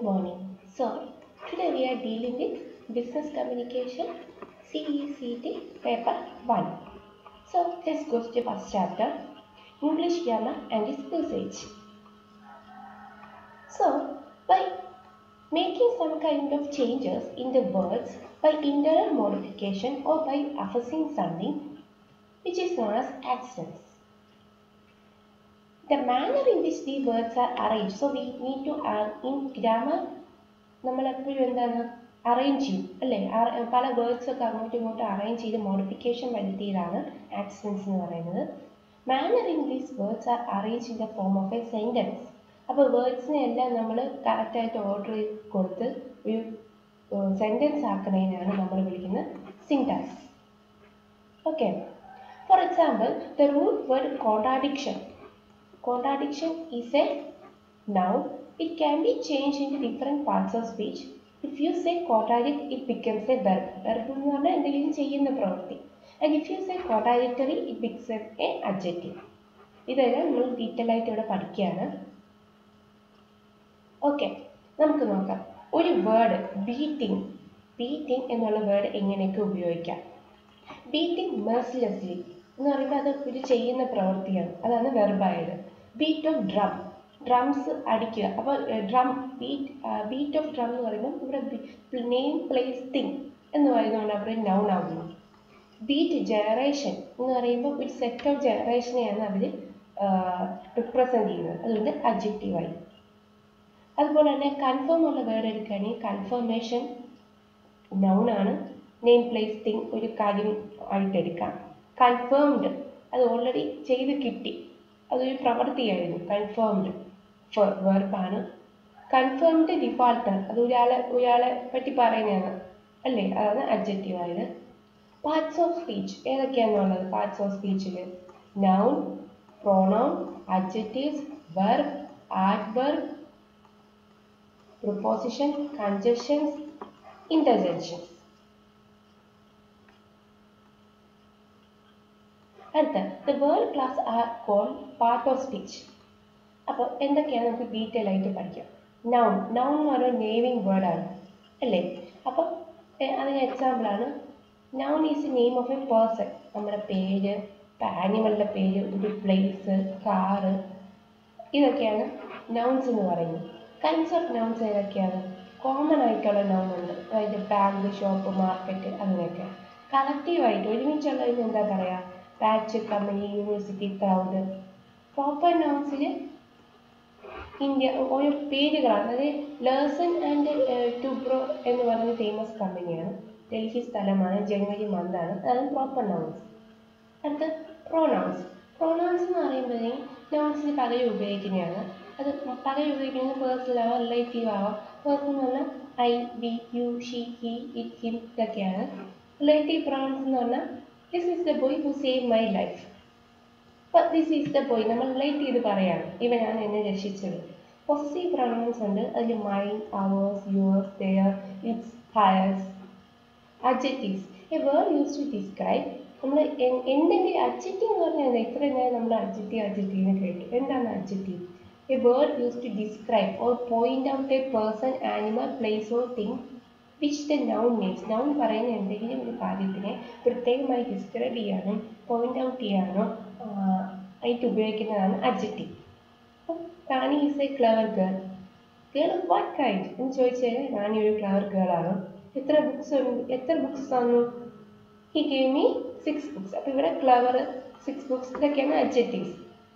morning. So, today we are dealing with Business Communication CECT Paper 1. So, let's go to the first chapter English Grammar and its usage. So, by making some kind of changes in the words by internal modification or by affixing something which is known as accents. The manner in which the words are arranged. So we need to uh, in grammar നമ്മൾ എപ്പോഴും എന്താണ് arrange ചെയ്യും അല്ലേ അറ- പല words ഒക്കെ അങ്ങോട്ടും ഇങ്ങോട്ടും അറേഞ്ച് ചെയ്ത് മോഡിഫിക്കേഷൻ വരുത്തിയതാണ് ആക്സൻസ് എന്ന് പറയുന്നത് manner in these words are arrange in the form of a sentence അപ്പോൾ വേർഡ്സിനെ എല്ലാം നമ്മൾ കറക്റ്റായിട്ട് ഓർഡർ കൊടുത്ത് ഒരു സെൻറ്റൻസ് ആക്കുന്നതിനാണ് നമ്മൾ വിളിക്കുന്നത് syntax okay for example the root word contradiction Contradiction is a noun. It can be changed into different parts of speech. If you say contradict, it becomes a verb. Verb എന്ന് പറഞ്ഞാൽ എന്തെങ്കിലും ചെയ്യുന്ന പ്രവൃത്തി. And if you say contradictory, it becomes a adjective. ഇതെല്ലാം നമ്മൾ detail ആയിട്ട് ഇവിടെ പഠിക്കുകയാണ് ഓക്കെ നമുക്ക് നോക്കാം ഒരു വേർഡ് ബീറ്റിംഗ് ബീറ്റിംഗ് എന്നുള്ള വേർഡ് എങ്ങനെയൊക്കെ ഉപയോഗിക്കാം ബീറ്റിംഗ് മെർസിലെസ്ലി എന്ന് പറയുമ്പോൾ അത് ഒരു ചെയ്യുന്ന പ്രവൃത്തിയാണ് അതാണ് വെർബായത് ബീറ്റ് ഓഫ് ഡ്രം ഡ്രംസ് അടിക്കുക അപ്പോൾ drum beat beat of drum എന്ന് പറയുമ്പോൾ ഇവിടെ നെയിം പ്ലേസ് തിങ് എന്ന് പറയുന്നതുകൊണ്ട് അവിടെ നൗൺ ആവുന്നു ബീറ്റ് ജനറേഷൻ എന്ന് പറയുമ്പോൾ ഒരു സെറ്റ് ഓഫ് ജനറേഷനെയാണ് അവർ റിപ്രസെൻ്റ് ചെയ്യുന്നത് അതുകൊണ്ട് അഡ്ജക്റ്റീവായി അതുപോലെ തന്നെ കൺഫേം ഉള്ള വേർഡ് എടുക്കുകയാണെങ്കിൽ കൺഫർമേഷൻ noun ആണ് നെയിം പ്ലേസ് തിങ് ഒരു കാര്യം ആയിട്ട് എടുക്കാം കൺഫേംഡ് അത് ഓൾറെഡി ചെയ്ത് കിട്ടി അതൊരു പ്രവൃത്തിയായിരുന്നു കൺഫേംഡ് വെർബാണ് കൺഫേംഡ് ഡിഫാൾട്ടർ അത് ഒരാളെ ഒരാളെ പറ്റി പറയുന്നതാണ് അല്ലേ അതാണ് അഡ്ജക്റ്റീവ് ആയത് പാർട്സ് ഓഫ് സ്പീച്ച് ഏതൊക്കെയാണെന്നുള്ളത് പാർട്സ് ഓഫ് സ്പീച്ചിൽ noun pronoun adjectives verb adverb preposition, conjunctions, interjections. അടുത്ത the word class are call part of speech അപ്പോൾ എന്തൊക്കെയാണ് നമുക്ക് ഡീറ്റെയിൽ ആയിട്ട് പഠിക്കാം നൗൺ നൗൺ എന്ന് പറയുന്നത് നെയിമിങ് വേർഡാണ് അല്ലേ അപ്പം എ- അതിന് എക്സാമ്പിളാണ് noun is a name of a person നമ്മുടെ പേര് ഇപ്പം ആനിമലിൻ്റെ പേര് ഒരു പ്ലേസ് കാറ് ഇതൊക്കെയാണ് നൗൺസ് എന്ന് പറയുന്നത് കൈൻഡ്സ് ഓഫ് നൗൺസ് ഏതൊക്കെയാണ് കോമൺ ആയിട്ടുള്ള നൗൺ ഉണ്ട് അതായത് ബാങ്ക് ഷോപ്പ് മാർക്കറ്റ് അങ്ങനെയൊക്കെ കളക്റ്റീവായിട്ട് ഒരുമിച്ചുള്ളതിന് എന്താ പറയുക batch company university crowd proper നൗൺസിൽ ഇന്ത്യ ഓരോ പേരുകളാണ് അതായത് ലേഴ്സൺ ആൻഡ് ടുബ്രോ എന്ന് പറയുന്ന ഫേമസ് കമ്പനിയാണ് ഡൽഹി സ്ഥലമാണ് ജനുവരി മന്താണ് അതാണ് പ്രോപ്പർ നൗൺസ് അടുത്ത പ്രോനൗൺസ് പ്രോനൗൺസ് എന്ന് പറയുമ്പോഴേ നൗൺസിന് പകരം ഉപയോഗിക്കുന്നതാണ് അത് പകരം ഉപയോഗിക്കുന്നത് പേഴ്സണൽ ആവാം റിലേറ്റീവ് ആവാം പേഴ്സൺ എന്ന് പറഞ്ഞാൽ I we you she he it him ഇതൊക്കെയാണ് റിലേറ്റീവ് പ്രൊണൗൺസ് എന്ന് പറഞ്ഞാൽ this is the boy who save my life അപ്പോൾ ദിസ് ഈസ് ദ ബോയ് നമ്മൾ റിലേറ്റ് ചെയ്ത് പറയാണ് ഇവനാണ് എന്നെ രക്ഷിച്ചത് പൊസസീവ് പ്രൊണൗൺസ് ഉണ്ട് അതിൽ mine ours yours their its hers adjectives a word used to describe നമ്മൾ എന്തെങ്കിലും adjective എന്ന് പറഞ്ഞാൽ എന്താ ഇത്രയും നേരം നമ്മൾ adjective adjective എന്ന് കേട്ടു എന്താണ് adjective a word used to describe or point out a person animal place or thing which the noun means noun പറയുന്ന എന്തെങ്കിലും ഒരു കാര്യത്തിനെ പ്രത്യേകമായി ഡിസ്ക്രൈബ് ചെയ്യാനോ പോയിന്റ് ഔട്ട് ചെയ്യാനോ ആഹ് ആയിട്ട് ഉപയോഗിക്കുന്നതാണ് adjective അപ്പം Rani is a clever girl girl what kind എന്ന് ചോദിച്ചു കഴിഞ്ഞാൽ റാണി ഒരു ക്ലവർ ഗേൾ ആണ് എത്ര ബുക്സ് ഉണ്ട് എത്ര ബുക്സ് തന്നു he gave me six books അപ്പോൾ ഇവിടെ ക്ലവർ സിക്സ് ബുക്സ് ഇതൊക്കെയാണ് adjectives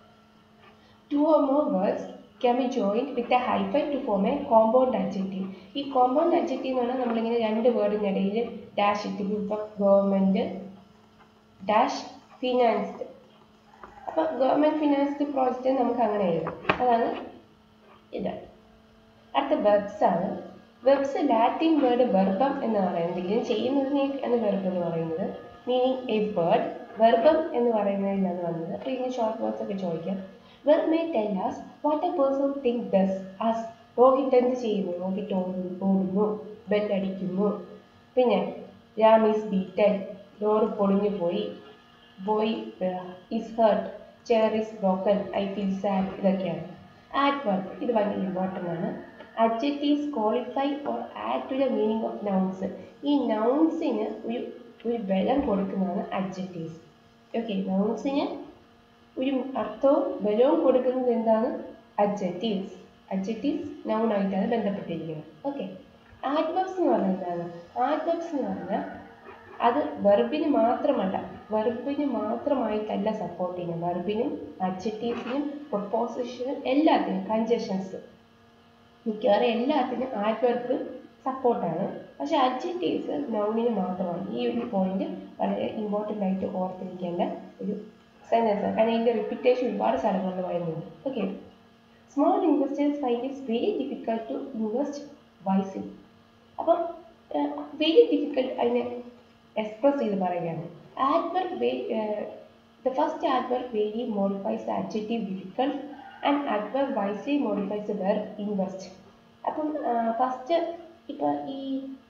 two or more words can be joined with a hyphen to form a compound adjective ഈ കോമ്പൗണ്ട് അഡ്ജക്റ്റീവ് എന്ന് പറഞ്ഞാൽ നമ്മളിങ്ങനെ രണ്ട് വേർഡിനിടയിൽ ഡാഷ് ഇട്ട് ഇപ്പോൾ ഗവൺമെൻറ് ഡാഷ് ഫിനാൻസ്ഡ് അപ്പോൾ ഗവൺമെൻറ് ഫിനാൻസ്ഡ് പ്രോജക്റ്റ് നമുക്ക് അങ്ങനെ എഴുതാം അതാണ് ഇത് അടുത്ത വെബ്സ് ആണ് വെബ്സ് ലാറ്റിൻ വേർഡ് വെർബം എന്ന് പറയുന്നത് എന്തെങ്കിലും ചെയ്യുന്നതിനെ ആണ് വെർബ് എന്ന് പറയുന്നത് മീനിങ് എ വേർഡ് വെർബം എന്ന് പറയുന്നതിലാണ് വന്നത് അപ്പോൾ ഇങ്ങനെ ഷോർട്ട് വേർഡ്സ് ഒക്കെ ചോദിക്കാം verb may tell us what a person think does us Rohit എന്ത് ചെയ്യുന്നു റോഹിത് ഓടുന്നു ഓടുന്നു ബെല്ലടിക്കുന്നു പിന്നെ രാം ഈസ് ബീറ്റൻ ഡോറ് പൊളിഞ്ഞു പോയി boy is hurt chair is broken I feel sad ഇതൊക്കെയാണ് ആഡ് വെർബ് ഇത് ഭയങ്കര ഇമ്പോർട്ടൻ്റ് ആണ് adjectives qualify or add to the meaning of nouns ഈ നൗൺസിന് ഒരു ഒരു ബലം കൊടുക്കുന്നതാണ് അഡ്ജക്റ്റീവ്സ് ഓക്കെ നൗൺസിന് ഒരു അർത്ഥവും ബലവും കൊടുക്കുന്നത് എന്താണ് അഡ്ജക്റ്റീവ്സ് അഡ്ജക്റ്റീവ്സ് നൗൺ ആയിട്ടാണ് ബന്ധപ്പെട്ടിരിക്കുന്നത് ഓക്കെ ആഡ്വർബ്സ് എന്ന് പറഞ്ഞാൽ എന്താണ് ആഡ്വർബ്സ് എന്ന് പറഞ്ഞാൽ അത് വെർബിന് മാത്രമല്ല വെർബിന് മാത്രമായിട്ടല്ല സപ്പോർട്ട് ചെയ്യുന്നത് വെർബിനും അഡ്ജക്റ്റീവ്സിനും പ്രൊപ്പോസിഷനും എല്ലാത്തിനും കൺജഷൻസ് മിക്കവാറും എല്ലാത്തിനും ആഡ്വർബ് സപ്പോർട്ടാണ് പക്ഷെ അഡ്ജക്റ്റീവ്സ് നൗണിന് മാത്രമാണ് ഈ ഒരു പോയിന്റ് വളരെ ഇമ്പോർട്ടൻ്റ് ആയിട്ട് ഓർത്തിരിക്കേണ്ട ഒരു സെൻറ്റൻസ് കാരണം ഇതിൻ്റെ റിപ്പീറ്റേഷൻ ഒരുപാട് സ്ഥലങ്ങളിൽ വരുന്നുണ്ട് okay small investors find its very difficult to invest wisely അപ്പം വെരി ഡിഫിക്കൽട്ട് അതിനെ എക്സ്പ്രസ് ചെയ്ത് പറയുകയാണ് adverb the first adverb very modifies the adjective difficult and adverb wisely modifies the verb invest അപ്പം ഫസ്റ്റ് ഇപ്പം ഈ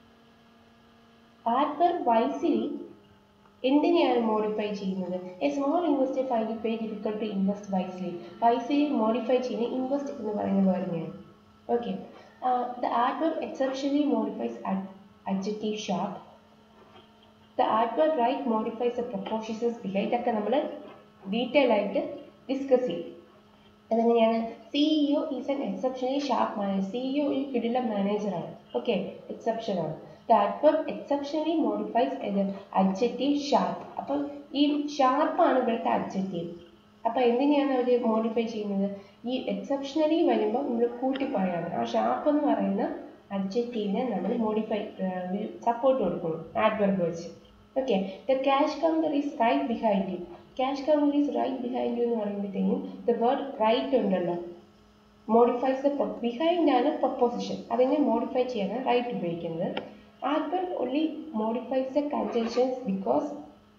ആഡ്വർബ് വൈസ്ലി എന്തിനെയാണ് modify ചെയ്യുന്നത് a small investor find it very difficult to invest wisely wisely modify ചെയ്യുന്ന invest എന്ന് പറയുന്ന വേർഡിനെയാണ് okay the adverb exceptionally modifies adjective sharp the adverb right modifies the prepositions behind ഇതൊക്കെ നമ്മൾ ഡീറ്റെയിൽ ആയിട്ട് discuss ചെയ്യും അതെങ്ങനെയാണ് CEO is an exceptionally sharp manager CEO ഒരു കിടില മാനേജറാണ് ഓക്കെ എക്സെപ്ഷൻ ആണ് the adverb exceptionally modifies adjective sharp അപ്പം ഈ ഷാർപ്പാണ് ഇവിടുത്തെ adjective അപ്പോൾ എന്തിനെയാണ് അവർ മോഡിഫൈ ചെയ്യുന്നത് ഈ എക്സെപ്ഷനലി വരുമ്പോൾ നമ്മൾ കൂട്ടി പറയാണ് ആ ഷാർപ്പ് എന്ന് പറയുന്ന അഡ്ജക്റ്റീവിനെ നമ്മൾ മോഡിഫൈ സപ്പോർട്ട് കൊടുക്കണം ആഡ്വർബ് വെച്ച് okay the cash counter is right behind you cash counter is right behind you എന്ന് പറയുമ്പോഴത്തേക്കും ദ വേർഡ് റൈറ്റ് ഉണ്ടല്ലോ മോഡിഫൈസ് ദ ബിഹൈൻഡ് ആണ് പ്രൊപ്പോസിഷൻ അതിനെ മോഡിഫൈ ചെയ്യാനാണ് റൈറ്റ് ഉപയോഗിക്കുന്നത് adverb only modifies the conjunctions because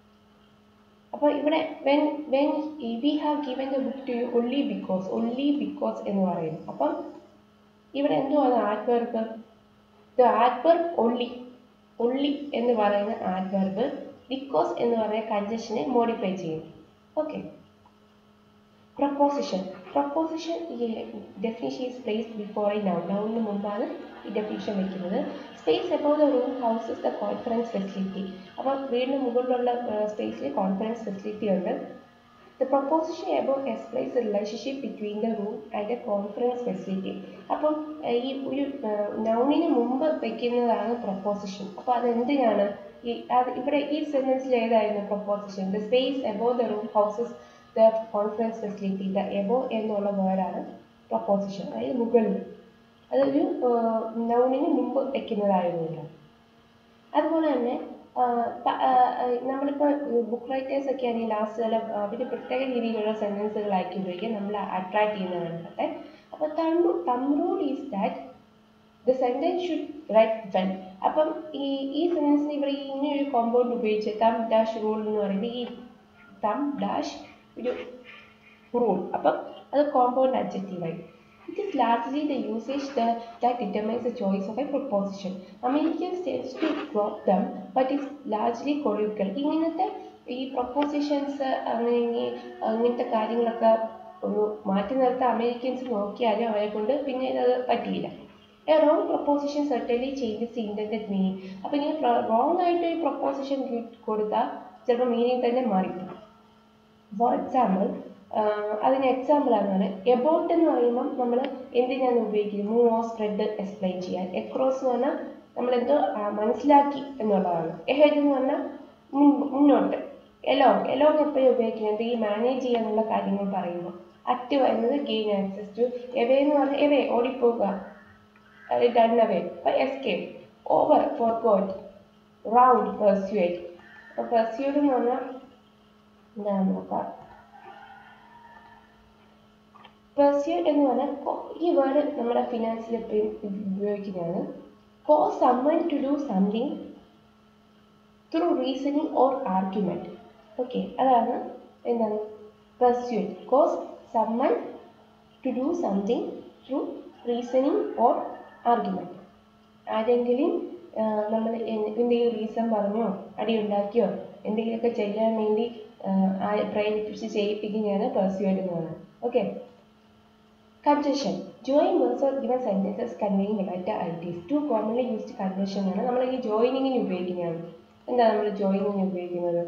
അപ്പോൾ ഇവിടെ when when we have given the book to you only because only because എന്ന് പറയുന്നു അപ്പം ഇവിടെ എന്തുവാണ് adverb the adverb only only എന്ന് പറയുന്ന ആഡ്വർബ് ബിക്കോസ് എന്ന് പറയുന്ന കൺജഷനെ മോഡിഫൈ ചെയ്യും okay preposition preposition definition is place before a noun നൗണിന് മുമ്പാണ് ഈ ഡെഫിനിഷൻ വെക്കുന്നത് space above the room houses the conference facility അപ്പോൾ വീടിന് മുകളിലുള്ള സ്പേസിൽ കോൺഫറൻസ് ഫെസിലിറ്റി ഉണ്ട് The proposition above explains the relationship between the room and the conference facility. അപ്പം ഈ ഒരു നൗണിന് മുമ്പ് വെക്കുന്നതാണ് പ്രപ്പോസിഷൻ അപ്പോൾ അതെന്തിനാണ് ഈ അത് ഇവിടെ ഈ സെൻറ്റൻസിൽ ഏതായിരുന്നു preposition the space above the room houses the conference facility the above എന്നുള്ള വേർഡാണ് പ്രപ്പോസിഷൻ അതായത് മുകളിൽ അതൊരു നൗണിന് മുമ്പ് വെക്കുന്നതായതുകൊണ്ടാണ് അതുപോലെ തന്നെ നമ്മളിപ്പോൾ ബുക്ക് റൈറ്റേഴ്സ് ഒക്കെ ആണെങ്കിൽ ലാസ്റ്റ് കാലം അവർ പ്രത്യേക രീതിയിലുള്ള സെൻറ്റൻസുകളായിരിക്കും ഉപയോഗിക്കുക നമ്മൾ അട്രാക്ട് ചെയ്യുന്നതാണ് പക്ഷേ അപ്പോൾ thumb thumb rule is that the sentence should right well അപ്പം ഈ ഈ സെൻറ്റൻസിന് ഇവിടെ ഈ ഇങ്ങനെ ഒരു കോമ്പൗണ്ട് ഉപയോഗിച്ച് തം ഡാഷ് റൂൾ എന്ന് പറയുന്നത് ഈ തം ഡാഷ് ഒരു റൂൾ അപ്പം അത് കോമ്പൗണ്ട് അഡ്ജക്റ്റീവായി It is largely the usage that, that determines the choice of a proposition. Americans tend to drop them, but it's largely colloquial. ഇങ്ങനത്തെ ഈ പ്രൊപ്പോസിഷൻസ് അങ്ങനെ അങ്ങനത്തെ കാര്യങ്ങളൊക്കെ ഒന്ന് മാറ്റി നിർത്താൻ അമേരിക്കൻസ് നോക്കിയാലും അവരെ കൊണ്ട് പിന്നെ അത് പറ്റിയില്ല a wrong proposition certainly changes the intended meaning അപ്പോൾ ഇങ്ങനെ റോങ് ആയിട്ട് ഒരു പ്രൊപ്പോസിഷൻ കൊടുത്താൽ ചിലപ്പോൾ മീനിങ് തന്നെ മാറിപ്പോകും ഫോർ എക്സാമ്പിൾ അതിന് എക്സാമ്പിൾ ആണ് എബൌട്ട് എന്ന് പറയുമ്പം നമ്മൾ എന്തിനാണ് ഉപയോഗിക്കുന്നത് മൂവ് ഓർ സ്പ്രെഡ് എക്സ്പ്ലെയിൻ ചെയ്യാൻ എക്രോസ് എന്ന് പറഞ്ഞാൽ നമ്മൾ എന്തോ മനസ്സിലാക്കി എന്നുള്ളതാണ് എഹെഡ് എന്ന് പറഞ്ഞാൽ മുന്നോട്ട് എലോങ് എലോങ് എപ്പോഴും ഉപയോഗിക്കുന്നത് ഈ മാനേജ് ചെയ്യാനുള്ള കാര്യങ്ങൾ പറയുമ്പോൾ അറ്റ് വരുന്നത് ഗെയിൻ ആക്സസ് ടു എവേ എന്ന് പറഞ്ഞാൽ എവേ ഓടിപ്പോവുക ഡൺ അവേ അപ്പോൾ escape over for god round persuade അപ്പോൾ പെർസ്യൂഡ് എന്ന് പറഞ്ഞാൽ എന്താണെന്ന് നോക്കാം പെർസ്യൂഡ് എന്ന് പറഞ്ഞാൽ ഈ വേർഡ് നമ്മുടെ ഫിനാൻസിൽ എപ്പോഴും ഉപയോഗിക്കുന്നതാണ് cause summon to do something through reasoning or argument okay അതാണ് എന്താണ് persuade cause summon to do something through reasoning or argument ആരെങ്കിലും നമ്മൾ എന്തെങ്കിലും റീസൺ പറഞ്ഞോ അടി ഉണ്ടാക്കിയോ എന്തെങ്കിലുമൊക്കെ ചെയ്യാൻ വേണ്ടി പ്രേരിപ്പിച്ച് ചെയ്യിപ്പിക്കുന്നതാണ് പെർസ്യൂഡ് എന്ന് പറയുന്നത് okay conjunction join words or given sentences conveying letter ഐറ്റീസ് ടു കോമൺലി യൂസ്ഡ് കൺജഷൻ ആണ് നമ്മൾ ഈ ജോയിനിങ്ങിന് ഉപയോഗിക്കുന്നതാണ് എന്താ നമ്മൾ ജോയിനിങ്ങിന് ഉപയോഗിക്കുന്നത്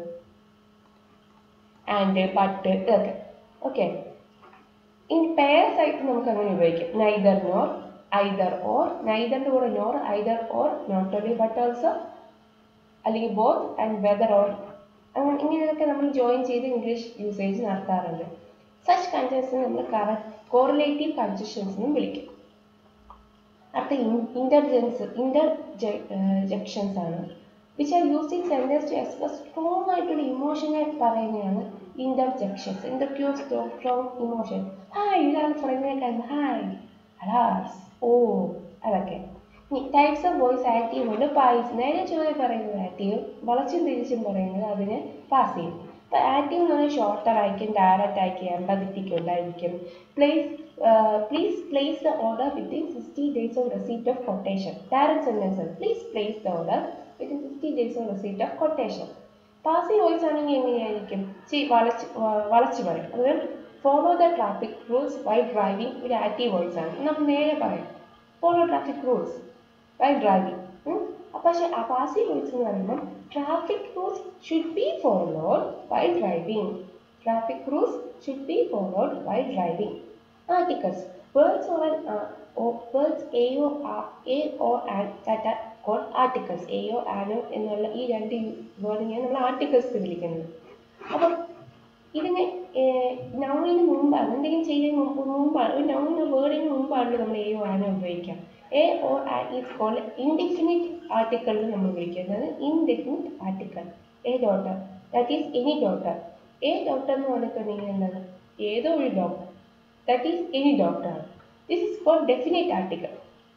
ആൻഡ് ബട്ട് ഇതൊക്കെ ഓക്കെ ഇനി പെയർസ് ആയിട്ട് നമുക്ക് അങ്ങനെ ഉപയോഗിക്കാം നൈദർ നോർ ഐദർ ഓർ നൈദറിൻ്റെ കൂടെ nor either or not only but also അല്ലെങ്കിൽ ബോത്ത് ആൻഡ് വെദർ ഓർ അങ്ങനെ ഇങ്ങനെയൊക്കെ നമ്മൾ ജോയിൻ ചെയ്ത് ഇംഗ്ലീഷ് യൂസേജ് നടത്താറുണ്ട് സച്ച് കൺജൻസിനെ നമ്മൾ കറ കോറിലേറ്റീവ് കൺജഷൻസ് എന്നും വിളിക്കും അടുത്ത ഇന്റർജൻസ് ഇന്റർജെക്ഷൻസ് ആണ് which are use in sentence to express strong ആയിട്ടുള്ള ഇമോഷനെ പറയുന്നതാണ് interjections interjections strong emotion hi ഇതാണ് പറയുന്നത് ഹായ് അലാസ് ഓ അതൊക്കെ ടൈപ്സ് ഓഫ് വോയിസ് ആക്റ്റീവ് ഉണ്ട് പായ്സ് നേരെ ചുവടെ പറയുന്നത് ആക്റ്റീവ് വളച്ചും തിരിച്ചും പറയുന്നത് അതിന് പാസീവ് അപ്പോൾ ആക്റ്റീവ് എന്ന് പറഞ്ഞാൽ ഷോർട്ടർ ആയിരിക്കും ഡയറക്റ്റ് ആയിരിക്കും എംപതറ്റിക് ഉണ്ടായിരിക്കും place please place the order within sixty days of receipt of quotation direct sentence please place the order within sixty days of receipt of quotation passive voice ആണെങ്കിൽ എങ്ങനെയായിരിക്കും ചി വളച്ച് വളച്ച് പറയും അതുപോലെ follow the traffic rules while driving ഒരു active voice ആണ് നമുക്ക് നേരെ പറയാം follow traffic rules while driving അപ്പോൾ പക്ഷേ ആ പാസീവ് വോയിസ് എന്ന് പറയുമ്പോൾ traffic rules should be followed while driving traffic rules should be followed while driving articles words or words a o a or an that are called articles എയോ ആനോ എന്നുള്ള ഈ രണ്ട് വേർഡിനെയാണ് നമ്മൾ ആർട്ടിക്കിൾസ് വിളിക്കുന്നത് അപ്പം ഇതിനെ നൗണിന് മുമ്പാണ് എന്തെങ്കിലും ചെയ്യുന്നതിന് മുമ്പ് മുമ്പാണ് ഒരു നൗണിന് വേർഡിന് മുമ്പാണ് നമ്മൾ എയോ ആനോ ഉപയോഗിക്കുക a or an is called indefinite article നമ്മൾ വിളിക്കുന്നത് indefinite article a daughter that is any daughter a daughter എന്ന് പറഞ്ഞിട്ടുണ്ടെങ്കിൽ എന്താണ് ഏതോ ഒരു doctor that is any doctor this is called definite article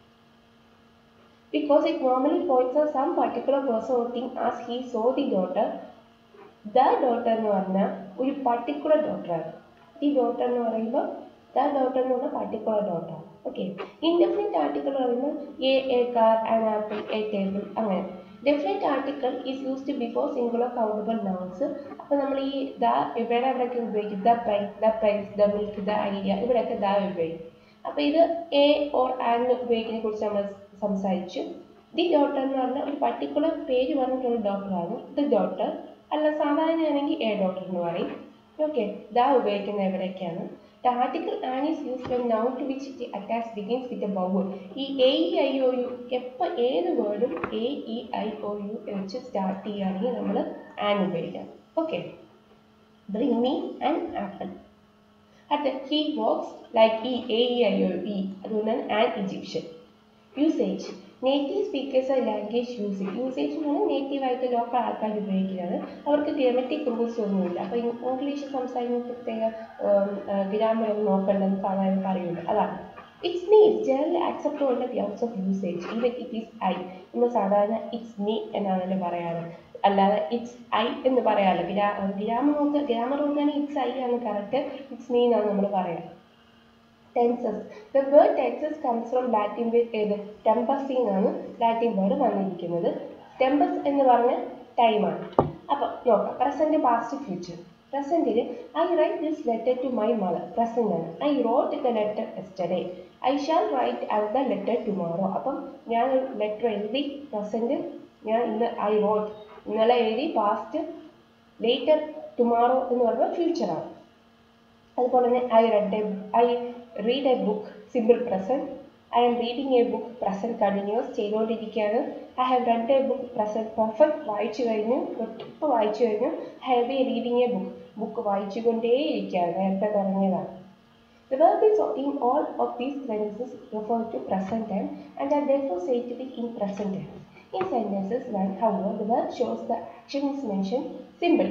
because it normally points out some particular person or thing as he saw the daughter the daughter എന്ന് പറഞ്ഞാൽ ഒരു particular ഡോട്ടറാണ് ഈ daughter എന്ന് പറയുമ്പോൾ ദ ഡോട്ടർ എന്ന് പറഞ്ഞാൽ particular daughter okay indefinite article പറയുമ്പോൾ a a car an apple a table അങ്ങനെ definite article is used before singular countable nouns അപ്പോൾ നമ്മൾ ഈ ദ ഇവിടെ എവിടെയൊക്കെ ഉപയോഗിക്കും the price the price the milk the idea ഇവിടെയൊക്കെ ദ ഉപയോഗിക്കും അപ്പോൾ ഇത് എ ഓർ ആൻ ഉപയോഗിക്കുന്നതിനെ കുറിച്ച് നമ്മൾ സംസാരിച്ചു ദി ഡോട്ടർ എന്ന് പറഞ്ഞാൽ ഒരു പർട്ടിക്കുലർ പേര് പറഞ്ഞിട്ടുള്ള ഡോക്ടറാണ് ദി ഡോട്ടർ അല്ല സാധാരണയാണെങ്കിൽ എ ഡോട്ടർ എന്ന് പറയും ഓക്കെ ദ ഉപയോഗിക്കുന്നത് എവിടെയൊക്കെയാണ് the article an is use when noun to which the attach begins with a vowel ഈ A E I O U എപ്പോൾ ഏത് വേർഡും A E I O U വെച്ച് സ്റ്റാർട്ട് ചെയ്യുകയാണെങ്കിൽ നമ്മൾ ആൻ ഉപയോഗിക്കാം okay bring me an apple അടുത്ത he works like ഈ A E I O E അതുകൊണ്ടാണ് an Egyptian usage native speakers language usage usage എന്ന് പറഞ്ഞാൽ നേറ്റീവ് ആയിട്ട് ലോക്കൽ ആൾക്കാർ ഉപയോഗിക്കുന്നതാണ് അവർക്ക് ഗ്രമറ്റിക് റൂൾസ് ഒന്നുമില്ല അപ്പോൾ ഇംഗ്ലീഷ് സംസാരിക്കുന്ന പ്രത്യേക ഗ്രാമർ ഒന്നും നോക്കണ്ടെന്ന് സാധാരണ പറയുന്നുണ്ട് അതാണ് it's me is generally accept on the grounds of usage even it is I നമ്മൾ സാധാരണ ഇറ്റ്സ് മീ എന്നാണല്ലോ പറയാറ് അല്ലാതെ ഇറ്റ്സ് ഐ എന്ന് പറയാറില്ല ഗ്രാ ഗ്രാമർ നോക്കുക ഗ്രാമർ നോക്കുകയാണെങ്കിൽ ഇറ്റ്സ് ഐ ആണ് കറക്റ്റ് ഇറ്റ്സ് മീ എന്നാണ് നമ്മൾ പറയാം tenses the word tenses comes from Latin word ഏത് ടെമ്പസി എന്നാണ് ലാറ്റിൻ വേർഡ് വന്നിരിക്കുന്നത് ടെമ്പസ് എന്ന് പറഞ്ഞ ടൈമാണ് അപ്പോൾ നോക്കാം പ്രസൻറ്റ് പാസ്റ്റ് ഫ്യൂച്ചർ പ്രസൻറ്റിൽ I write this letter to my mother present ആണ് I wrote the letter yesterday I shall write out the letter tomorrow അപ്പം ഞാൻ ഒരു ലെറ്റർ എഴുതി പ്രസൻറ്റ് ഞാൻ ഇന്ന് ഐ റോട്ട് ഇന്നലെ എഴുതി പാസ്റ്റ് ലേറ്റർ ടുമാറോ എന്ന് പറയുമ്പോൾ ഫ്യൂച്ചറാണ് അതുപോലെ തന്നെ I read a I read a book simple present I am reading a book present continuous ചെയ്തുകൊണ്ടിരിക്കുകയാണ് I have read a book present perfect വായിച്ചു കഴിഞ്ഞു ഇപ്പോൾ വായിച്ചു കഴിഞ്ഞു I have be reading a book book വായിച്ചുകൊണ്ടേയിരിക്കുകയാണ് നേരത്തെ പറഞ്ഞതാണ് The verb is in all of these sentences refer to present time and are therefore said to be in present time. In sentences when, however, the verb shows the action is mentioned simply.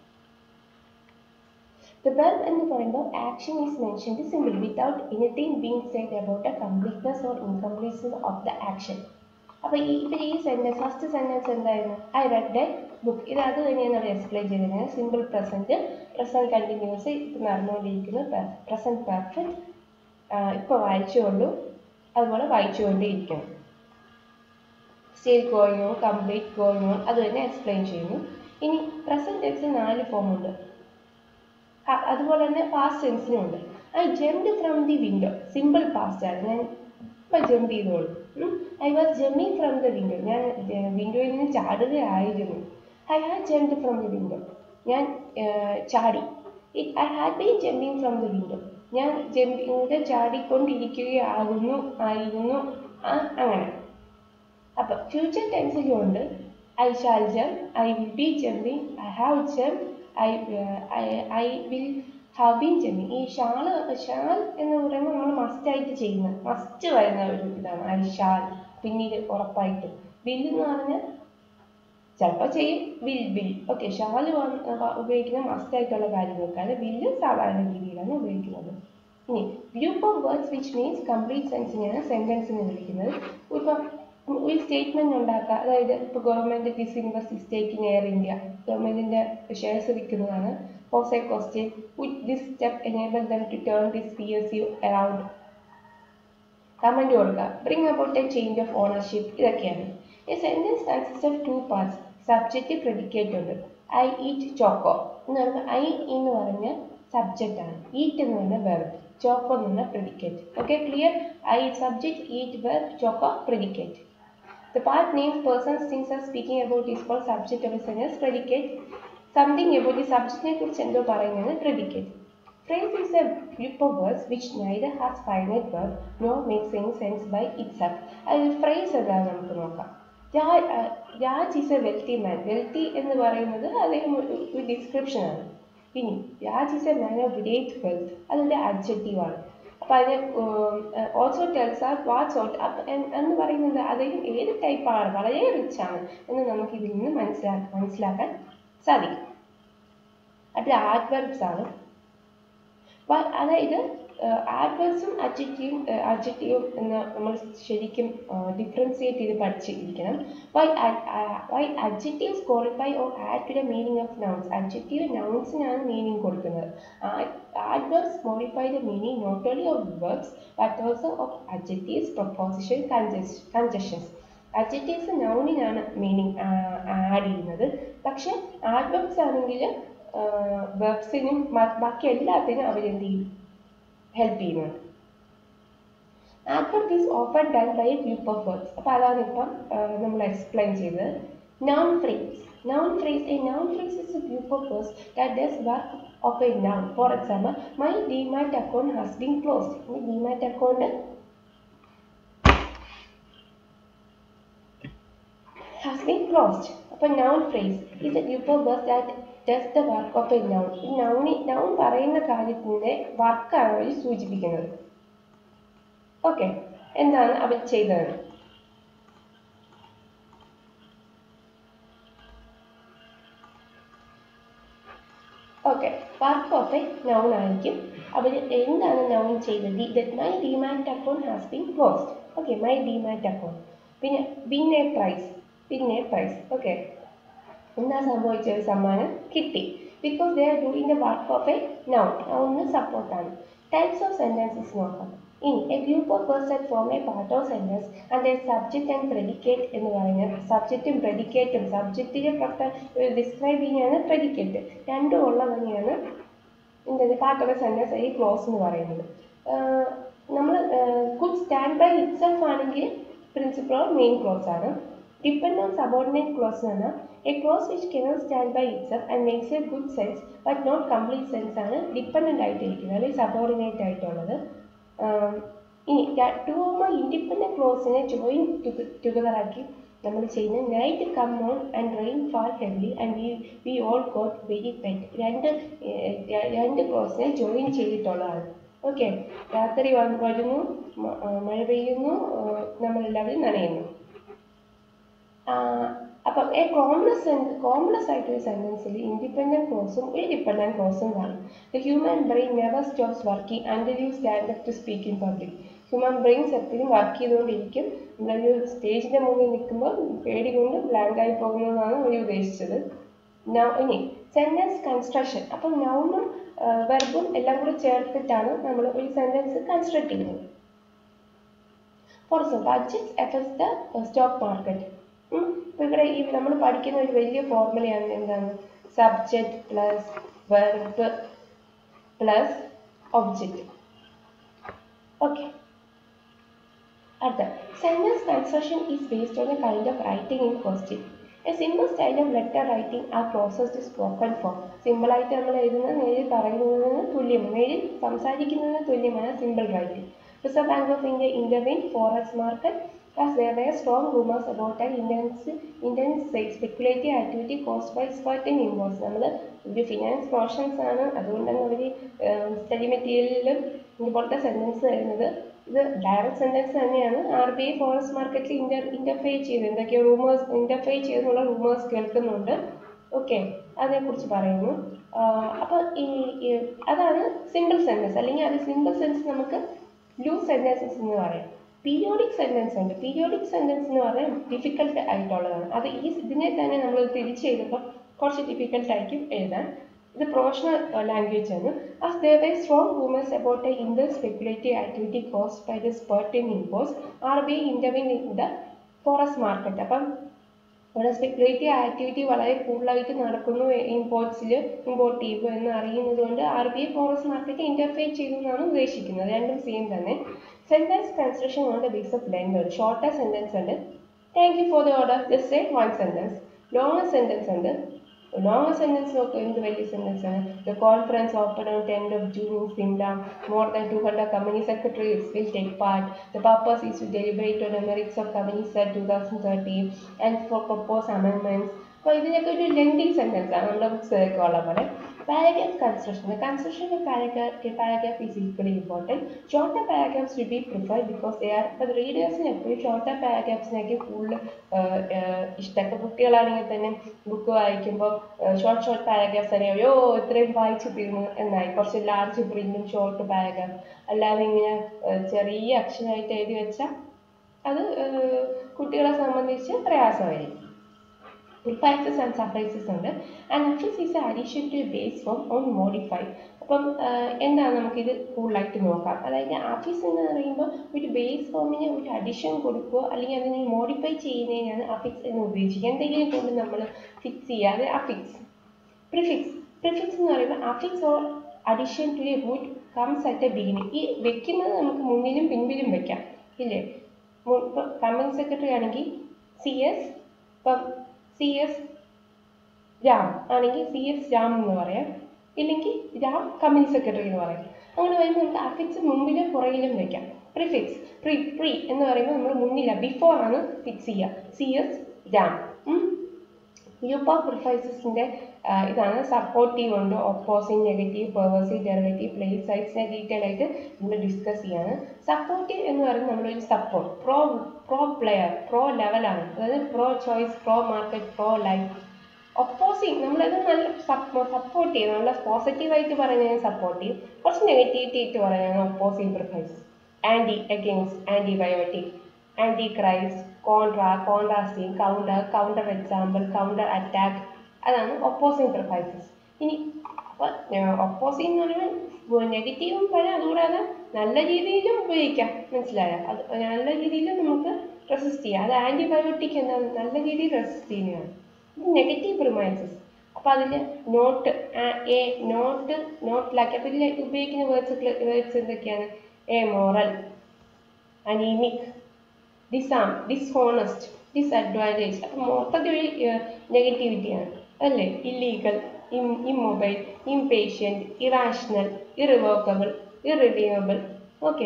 The verb എന്ന് പറയുമ്പോൾ action is mentioned simply without anything being said about the completeness or incompleteness of the action. അപ്പോൾ ഈ ഇപ്പം ഈ sentence first sentence എന്തായിരുന്നു I read a book ഇത് അത് തന്നെയാണ് അവിടെ എക്സ്പ്ലെയിൻ ചെയ്തിരുന്നത് സിമ്പിൾ പ്രസൻറ്റ് പ്രസൻറ്റ് കണ്ടിന്യൂസ് ഇപ്പം നടന്നുകൊണ്ടിരിക്കുന്നു പ്രസൻറ്റ് പെർഫെക്റ്റ് ഇപ്പോൾ വായിച്ചുകൊള്ളൂ അതുപോലെ വായിച്ചുകൊണ്ടേയിരിക്കണം still going on complete going on അത് തന്നെ എക്സ്പ്ലെയിൻ ചെയ്യുന്നു ഇനി പ്രസൻറ്റ് ടെൻസിൽ നാല് ഫോം ഉണ്ട് അതുപോലെ തന്നെ പാസ്റ്റ് ടെൻസിനും ഉണ്ട് I jumped from the window simple past ആണ് ഞാൻ ഇപ്പം ജമ്പ് ചെയ്തോളൂ I was jumping from the window ഞാൻ വിൻഡോയിൽ നിന്ന് ചാടുകയായിരുന്നു I had jumped from the window ഞാൻ ചാടി I had been jumping from the window ഞാൻ ജമ്പിങ്ങിലൂടെ ചാടിക്കൊണ്ടിരിക്കുകയാകുന്നു ആയിരുന്നു അങ്ങനെ അപ്പം ഫ്യൂച്ചർ ടെൻസിലുണ്ട് I shall jump I will be jumping I have jump I I will have been jumping ഈ ഷാള് ഷാൽ എന്ന് പറയുമ്പോൾ നമ്മൾ മസ്റ്റായിട്ട് ചെയ്യുന്ന മസ്റ്റ് വരുന്ന ഒരു ഇതാണ് ഐ ഷാൽ പിന്നീട് ഉറപ്പായിട്ടും വിൽ എന്ന് പറഞ്ഞാൽ ചിലപ്പോൾ ചെയ്യും വിൽ വിൽ ഓക്കെ ഷാല് ഉപയോഗിക്കുന്ന മസ്റ്റ് ആയിട്ടുള്ള കാര്യങ്ങൾക്കാണ് വില്ല് സാധാരണ രീതിയിലാണ് ഉപയോഗിക്കുന്നത് ഇനി group of words which means complete സെൻസിനെയാണ് സെൻറ്റൻസ് എന്ന് വിളിക്കുന്നത് ഇപ്പം ഒരു സ്റ്റേറ്റ്മെന്റ് ഉണ്ടാക്കുക അതായത് ഇപ്പോൾ government is invest taking Air India ഗവൺമെന്റിന്റെ ഷെയർസ് വിൽക്കുന്നതാണ് pose a question with this step enable them to turn this P S U around comment കൊടുക്കുക bring about a change of ownership ഇതൊക്കെയാണ് a sentence consist of two parts subject predicate ഉണ്ട് I eat choco എന്ന് പറയുമ്പോൾ I എന്ന് പറഞ്ഞ subject ആണ് eat എന്ന് പറഞ്ഞ വെർബ് ചോക്കോ എന്ന് പറഞ്ഞ predicate okay clear I subject eat verb choco predicate The part names persons things are speaking about is called subject of a sentence predicate. Something about the subject നെ കുറിച്ച് എന്തോ പറയുന്നത് predicate. Phrase is a group of words which neither has finite verb nor makes any sense by itself. അതിൽ phrase എന്താണെന്ന് നമുക്ക് നോക്കാം Raj is a wealthy man wealthy എന്ന് പറയുന്നത് അദ്ദേഹം ഒരു ഡിസ്ക്രിപ്ഷൻ ആണ് ഇനി Raj is a man of great wealth അതൊരു അഡ്ജക്റ്റീവ് ആണ് അപ്പം അതിന് also tells are what's out എന്ന് പറയുന്നത് അദ്ദേഹം ഏത് ടൈപ്പാണ് വളരെ റിച്ച് ആണ് എന്ന് നമുക്ക് ഇതിൽ നിന്ന് മനസ്സിലാക്കാൻ മനസ്സിലാക്കാൻ സാധിക്കും അത് ആഡ്വർബ്സ് ആണ് അതായത് ആഡ്വേഴ്സും അഡ്ജക്റ്റീവും അഡ്ജക്റ്റീവും എന്ന് നമ്മൾ ശരിക്കും ഡിഫറൻസിയേറ്റ് ചെയ്ത് പഠിച്ചിരിക്കണം why why adjectives qualify or add to the meaning of nouns adjective നൗൺസിനാണ് മീനിങ് കൊടുക്കുന്നത് adverbs modify the meaning not only of verbs but also of adjectives proposition conjunctions adjectives നൗണിനാണ് മീനിങ് ആഡ് ചെയ്യുന്നത് പക്ഷെ adverbs ആണെങ്കിൽ വെബ്സിനും ബാക്കി എല്ലാത്തിനും അവർ എന്ത് ചെയ്യും ഹെൽപ്പ് ചെയ്യുന്നുണ്ട് adverb is often done by a group of words അപ്പോൾ അതാണ് ഇപ്പം നമ്മൾ എക്സ്പ്ലെയിൻ ചെയ്തത് noun phrase noun phrase a noun phrase is a group of words that does work of a noun for example my demat account has been closed ഇനി demat account has been closed അപ്പോൾ noun phrase is a group of words that does the work of a noun ഈ നൗണി noun പറയുന്ന കാര്യത്തിൻ്റെ വർക്കാണ് അവർ സൂചിപ്പിക്കുന്നത് okay എന്താണ് അവർ ചെയ്തത് okay work of a noun ആയിരിക്കും അവർ എന്താണ് നൗൺ ചെയ്തത് that my demat account has been closed okay my demat account പിന്നെ win a prize win a prize okay എന്താ സംഭവിച്ചത് സമ്മാനം കിട്ടി because they are doing the work of a noun നൗണിന് സപ്പോർട്ടാണ് ടൈപ്സ് ഓഫ് സെൻറ്റൻസസ് നോക്കാം ഇനി a group of words that form a part of sentence and a subject and predicate എന്ന് പറഞ്ഞാൽ സബ്ജക്റ്റും പ്രെഡിക്കേറ്റും സബ്ജക്റ്റിനെ ഡിസ്ക്രൈബ് ചെയ്യാനാണ് പ്രെഡിക്കേറ്റ് രണ്ടും ഉള്ളതിനെയാണ് എന്താണ് പാർട്ട് ഓഫ് എ സെൻറ്റൻസ് ഈ ക്ലോസ് എന്ന് പറയുന്നത് നമ്മൾ കുഡ് സ്റ്റാൻഡ് ബൈ ഇറ്റ്സെൽഫ് ആണെങ്കിൽ പ്രിൻസിപ്പൾ മെയിൻ ക്ലോസ് ആണ് ഡിപ്പെൻഡ് ഓൺ സബോർഡിനേറ്റ് ക്ലോസ് ആണ് a clause which cannot stand by itself and makes a good sense but not complete sense ആണ് dependent ആയിട്ടിരിക്കുന്നത് അല്ലെങ്കിൽ സബോർഡിനേറ്റ് ആയിട്ടുള്ളത് ഇനി ടു ഓമ ഇൻഡിപെൻഡൻറ്റ് ക്ലോസിനെ ജോയിൻ ടുഗദർ ആക്കി നമ്മൾ ചെയ്യുന്ന night come on and rain fall heavily and we we all got very wet രണ്ട് രണ്ട് ക്ലോസിനെ ജോയിൻ ചെയ്തിട്ടുള്ളതാണ് ഓക്കെ രാത്രി വരുന്നു മഴ പെയ്യുന്നു നമ്മളെല്ലാവരും നനയുന്നു അപ്പം എ കോംപ്ലക്സ് സെൻസ് കോംപ്ലക്സ് ആയിട്ടൊരു സെൻറ്റൻസിൽ ഇൻഡിപെൻഡൻറ്റ് ക്ലോസും ഒരു ഡിപ്പെൻഡൻറ്റ് ക്ലോസും കാണും the human brain never stops working under you stand up to speak in public human brains എപ്പോഴും വർക്ക് ചെയ്തുകൊണ്ടിരിക്കും നമ്മളൊരു സ്റ്റേജിൻ്റെ മുന്നിൽ നിൽക്കുമ്പോൾ പേടി കൊണ്ട് ബ്ലാങ്കായി പോകുന്നതാണ് അവർ ഉദ്ദേശിച്ചത് ഇനി സെൻറ്റൻസ് കൺസ്ട്രക്ഷൻ അപ്പം നൗണും വെർബും എല്ലാം കൂടെ ചേർത്തിട്ടാണ് നമ്മൾ ഒരു സെൻറ്റൻസ് കൺസ്ട്രക്ട് ചെയ്യുന്നത് for example budget effects the stock market ഇപ്പോൾ ഇവിടെ ഈ നമ്മൾ പഠിക്കുന്ന ഒരു വലിയ ഫോർമുലയാണ് എന്താണ് subject plus verb plus object okay അടുത്ത sentence construction is based on the kind of writing in question a simple style of letter writing ആ പ്രോസസ് ടു സ്പോക്കൺ ഫോം സിമ്പിളായിട്ട് നമ്മൾ എഴുതുന്നത് നേരിൽ പറയുന്നതിന് തുല്യമാണ് നേരിൽ സംസാരിക്കുന്നതിന് തുല്യമാണ് simple writing Reserve Bank of India intervene forex market as there were strong rumors about an intense, intense speculative activity caused by certain imports. നമ്മൾ ഒരു ഫിനാൻസ് പ്രൊഫഷൻസ് ആണ് അതുകൊണ്ടാണ് അവർ സ്റ്റഡി മെറ്റീരിയലിലും ഇതുപോലത്തെ സെൻറ്റൻസ് തരുന്നത് ഇത് ഡയറക്റ്റ് സെൻറ്റൻസ് തന്നെയാണ് ആർ ബി ഐ ഫോറസ്റ്റ് മാർക്കറ്റിൽ inter interfere ചെയ്ത് എന്തൊക്കെയോ റൂമേഴ്സ് ഇന്റർഫെയർ ചെയ്തെന്നുള്ള റൂമേഴ്സ് കേൾക്കുന്നുണ്ട് ഓക്കെ അതിനെക്കുറിച്ച് പറയുന്നു അപ്പോൾ ഈ ഈ- അതാണ് സിമ്പിൾ സെൻറ്റൻസ് അല്ലെങ്കിൽ അത് സിമ്പിൾ സെൻസ് നമുക്ക് ലൂസ് സെൻറ്റൻസസ് എന്ന് പറയാം പീരിയോഡിക് സെൻറ്റൻസ് ഉണ്ട് പീരിയോഡിക് സെൻറ്റൻസ് എന്ന് പറഞ്ഞാൽ ഡിഫിക്കൽട്ട് ആയിട്ടുള്ളതാണ് അത് ഈ ഇതിനെ തന്നെ നമ്മൾ തിരിച്ച് എഴുതുമ്പോൾ കുറച്ച് ഡിഫിക്കൽട്ട് ആയിരിക്കും എഴുതാൻ ഇത് പ്രൊഫഷണൽ ലാംഗ്വേജ് ആണ് as there were strong rumors about a intense speculative activity caused by the certain imports RBI intervened in the forest market അപ്പം ഇവിടെ സ്പെക്കുലേറ്റീവ് ആക്ടിവിറ്റി വളരെ കൂടുതലായിട്ട് നടക്കുന്നു ഇമ്പോർട്ട്സിൽ ഇമ്പോർട്ട് ചെയ്യുക എന്ന് അറിയുന്നത് കൊണ്ട് R B I forex market interfere ചെയ്തു എന്നാണ് ഉദ്ദേശിക്കുന്നത് രണ്ടും സെയിം തന്നെ sentence construction on the base of length ഉണ്ട് ഷോർട്ടർ സെൻറ്റൻസ് ഉണ്ട് thank you for the order just say one sentence longer sentence ഉണ്ട് ലോങ്ങർ സെൻറ്റൻസ് നോക്കുക എന്ത് വലിയ സെൻറ്റൻസ് ആണ് the conference open on tenth of June in Simla more than two hundred company secretaries will take part the purpose is to deliberate on the merits of companies act two thousand thirteen and for propose amendments അപ്പോൾ ഇതിനൊക്കെ ഒരു lengthy sentence ആണ് നമ്മുടെ ബുക്സിലൊക്കെ ഉള്ള പോലെ paragraph construction construction of paragraph paragraph is equally important shorter paragraphs should be preferred because they are ഇപ്പോൾ റീഡേഴ്സിന് എപ്പോഴും ഷോർട്ടർ പാരഗ്രാഫ്സിനൊക്കെ കൂടുതൽ ഇഷ്ടം ഇപ്പോൾ കുട്ടികളാണെങ്കിൽ തന്നെ ബുക്ക് വായിക്കുമ്പോൾ ഷോർട്ട് ഷോർട്ട് പാരഗ്രാഫ്സ് തന്നെ അയ്യോ ഇത്രയും വായിച്ചു തീർന്നു എന്നായി കുറച്ച് ലാർജ് പ്രിന്റും ഷോർട്ട് പാരഗ്രാഫ് അല്ലാതെ ഇങ്ങനെ ഏഹ്, ചെറിയ അക്ഷരമായിട്ട് എഴുതി വെച്ചാൽ അത് ഏഹ്, കുട്ടികളെ സംബന്ധിച്ച് പ്രയാസമായിരിക്കും prefixes and suffixes ഉണ്ട് and affix is a addition to a base form on modify അപ്പം ആഹ്, എന്താണ് നമുക്കിത് കൂടുതലായിട്ട് നോക്കാം അതായത് അഫിക്സ് എന്ന് പറയുമ്പോൾ ഒരു ബേസ് ഫോമിന് ഒരു അഡിഷൻ കൊടുക്കുകയോ അല്ലെങ്കിൽ അതിനെ മോഡിഫൈ ചെയ്യുന്നതിനാണ് അഫിക്സ് എന്ന് ഉദ്ദേശിക്കുക എന്തെങ്കിലും കൊണ്ട് നമ്മൾ ഫിക്സ് ചെയ്യാതെ അഫിക്സ് പ്രിഫിക്സ് പ്രിഫിക്സ് എന്ന് പറയുമ്പോൾ affix or addition to a word comes at a beginning ഈ വെക്കുന്നത് നമുക്ക് മുന്നിലും പിൻപിലും വെക്കാം ഇല്ലേ ഇപ്പം കമ്പനി സെക്രട്ടറി ആണെങ്കിൽ സി എസ് ഇപ്പം സി എസ് രാം ആണെങ്കിൽ സി എസ് രാം എന്ന് പറയാം ഇല്ലെങ്കിൽ രാം കമ്പനി സെക്രട്ടറി എന്ന് പറയാം അങ്ങനെ വരുമ്പോൾ നമുക്ക് അഫിക്സ് മുമ്പിലും പുറകിലും വെക്കാം പ്രിഫിക്സ് പ്രീ പ്രീ എന്ന് പറയുമ്പോൾ നമ്മൾ മുന്നില ബിഫോർ ആണ് ഫിക്സ് ചെയ്യുക C S Ram group of പ്രിഫൈസസിൻ്റെ ഇതാണ് സപ്പോർട്ടീവ് ഉണ്ട് opposing negative pervasive derivative place സൈഡ്സിനെ ഡീറ്റെയിൽ ആയിട്ട് നമ്മൾ ഡിസ്കസ് ചെയ്യാണ് സപ്പോർട്ടീവ് എന്ന് പറയുന്നത് നമ്മളൊരു support pro pro player pro ലെവലാണ് അതായത് pro choice pro market pro life opposing നമ്മളത് നല്ല സപ്പോർട്ട് ചെയ്യും നല്ല പോസിറ്റീവായിട്ട് പറയുന്നതിന് സപ്പോർട്ട് ചെയ്യും കുറച്ച് നെഗറ്റിവിറ്റി ആയിട്ട് പറയുന്നതാണ് opposing prefix anti against antibiotic antichrist contra contrasting counter counter example counter attack അതാണ് ഒപ്പോസിങ് പ്രിഫൈസസ് ഇനി ഒപ്പോസിങ് എന്ന് പറയുമ്പോൾ നെഗറ്റീവും പറയാം അതുകൂടാതെ നല്ല രീതിയിലും ഉപയോഗിക്കാം മനസ്സിലായോ അത് നല്ല രീതിയിൽ നമുക്ക് റെസിസ്റ്റ് ചെയ്യാം അത് ആൻറ്റിബയോട്ടിക് എന്താണ് നല്ല രീതിയിൽ റെസിസ്റ്റ് ചെയ്യുന്നതാണ് ഇത് നെഗറ്റീവ് പ്രിമൈസസ് അപ്പോൾ അതിൽ നോട്ട് എ നോട്ട് നോട്ടിലാക്കി അപ്പോൾ ഇതിൽ ഉപയോഗിക്കുന്ന വേർഡ്സ് വേർഡ്സ് എന്തൊക്കെയാണ് എ മോറൽ അനീമിക് ഡിസാം ഡിസ്ഹോണസ്റ്റ് ഡിസ്അഡ്വാൻറ്റേജ് അപ്പം മൊത്തത്തിൽ ഒരു നെഗറ്റിവിറ്റിയാണ് അല്ലേ illegal im immobile impatient irrational irrevocable irredeemable okay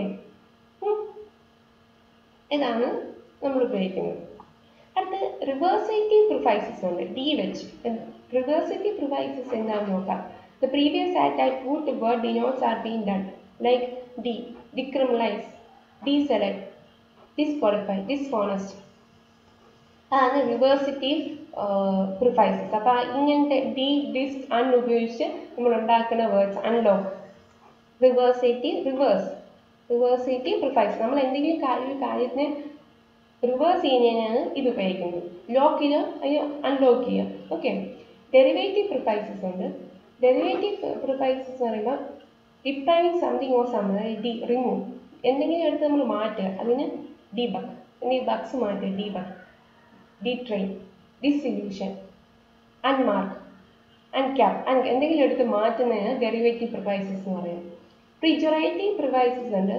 ഇതാണ് നമ്മൾ ഉപയോഗിക്കുന്നത് അടുത്ത് റിവേഴ്സേറ്റീവ് പ്രിഫൈസസ് ഉണ്ട് ഡി വെച്ച് റിവേഴ്സേറ്റീവ് പ്രിഫൈസസ് എന്താണെന്ന് നോക്കാം the previous at I would word denotes are been done like de decriminalise deselect disqualify dishonest അതാണ് റിവേഴ്സിറ്റീവ് പ്രിഫൈസസ് അപ്പോൾ ഇങ്ങനത്തെ ഡി ഡിസ് അൺ ഉപയോഗിച്ച് നമ്മൾ ഉണ്ടാക്കുന്ന words unlock reversative reverse reversative prefix നമ്മൾ എന്തെങ്കിലും കാര്യം ഒരു കാര്യത്തിന് റിവേഴ്സ് ചെയ്യുന്നതിനാണ് ഇത് ഉപയോഗിക്കുന്നത് ലോക്ക് ചെയ്യുക അതിന് അൺലോക്ക് ചെയ്യുക ഓക്കെ ഡെറിവേറ്റീവ് പ്രിഫൈസസ് ഉണ്ട് ഡെറിവേറ്റീവ് പ്രിഫൈസസ് എന്ന് പറയുമ്പോൾ depriving something or some de remove എന്തെങ്കിലും എടുത്ത് നമ്മൾ മാറ്റുക അതിന് ഡീബഗ് ഈ ബഗ്സ് മാറ്റുക ഡീബഗ് ഡിട്രെയിൻ ഡിസില്യൂഷൻ അൺമാർക്ക് അൺക്യാപ് അൺ എന്തെങ്കിലും എടുത്ത് മാറ്റുന്നതിന് ഡെറിവേറ്റീവ് പ്രിവൈസസ് എന്ന് പറയുന്നത് പ്രിജറേറ്റീവ് പ്രിവൈസസ് ഉണ്ട്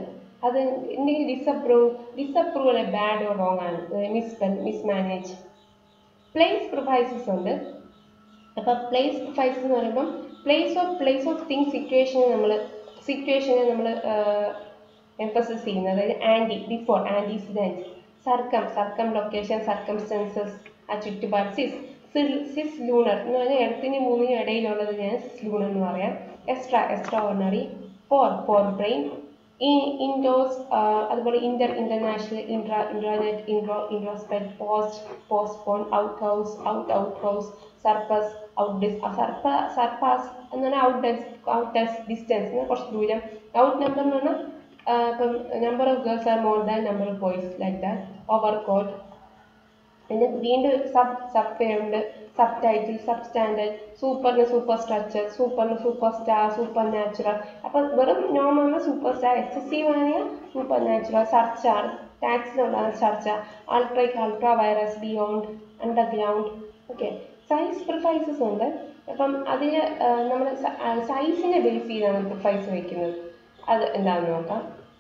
അത് എന്തെങ്കിലും ഡിസപ്രൂവ് ഡിസപ്രൂവ് അല്ലെ ബാഡ് ഓർ റോങ് ആണ് മിസ്പെൽ മിസ്മാനേജ് പ്ലേസ് പ്രിഫൈസസ് ഉണ്ട് അപ്പോൾ പ്ലേസ് പ്രിഫൈസസ് എന്ന് പറയുമ്പം place of place of thing സിറ്റുവേഷനെ നമ്മൾ സിറ്റുവേഷനെ നമ്മൾ എംഫസിസ് ചെയ്യുന്നത് അതായത് ante before antecedent circum circum location circumstances ആ ചുറ്റുപാട് സിസ് സിസ് ലൂണർ എന്ന് പറഞ്ഞാൽ എർത്തിനും മൂന്നിനും ഇടയിലുള്ളത് ഞാൻ സിസ് ലൂണർ എന്ന് പറയാം extra extraordinary fore forebrain ഈ ഇൻഡോസ് അതുപോലെ inter international intra intranet intro introspect post postpone outhouse out outhouse surpass out dis സർപ്പ സർപ്പാസ് എന്ന് പറഞ്ഞാൽ out dis out dis distance എന്ന് കുറച്ച് ദൂരം ഔട്ട് നമ്പർ എന്ന് പറഞ്ഞാൽ ഇപ്പം number of girls are more than number of boys like that overcoat പിന്നെ വീണ്ടും സബ് സബ് ഉണ്ട് സബ് ടൈറ്റിൽ സബ് സ്റ്റാൻഡേർഡ് സൂപ്പറിന് സൂപ്പർ സ്ട്രക്ചർ സൂപ്പറിന് സൂപ്പർ സ്റ്റാർ സൂപ്പർ നാച്ചുറൽ അപ്പം വെറും നോർമൽ സൂപ്പർ സ്റ്റാർ എക്സസീവ് ആണെങ്കിൽ സൂപ്പർ നാച്ചുറൽ സർച്ചാർ ടാക്സിലുള്ള ചർച്ച അൾട്രയ്ക്ക് ultra vires beyond underground okay size prefixes ഉണ്ട് അപ്പം അതിൽ നമ്മൾ സൈസിനെ ബേസ് ചെയ്താണ് പ്രിഫൈസ് വയ്ക്കുന്നത് അത് എന്താണെന്ന് നോക്കാം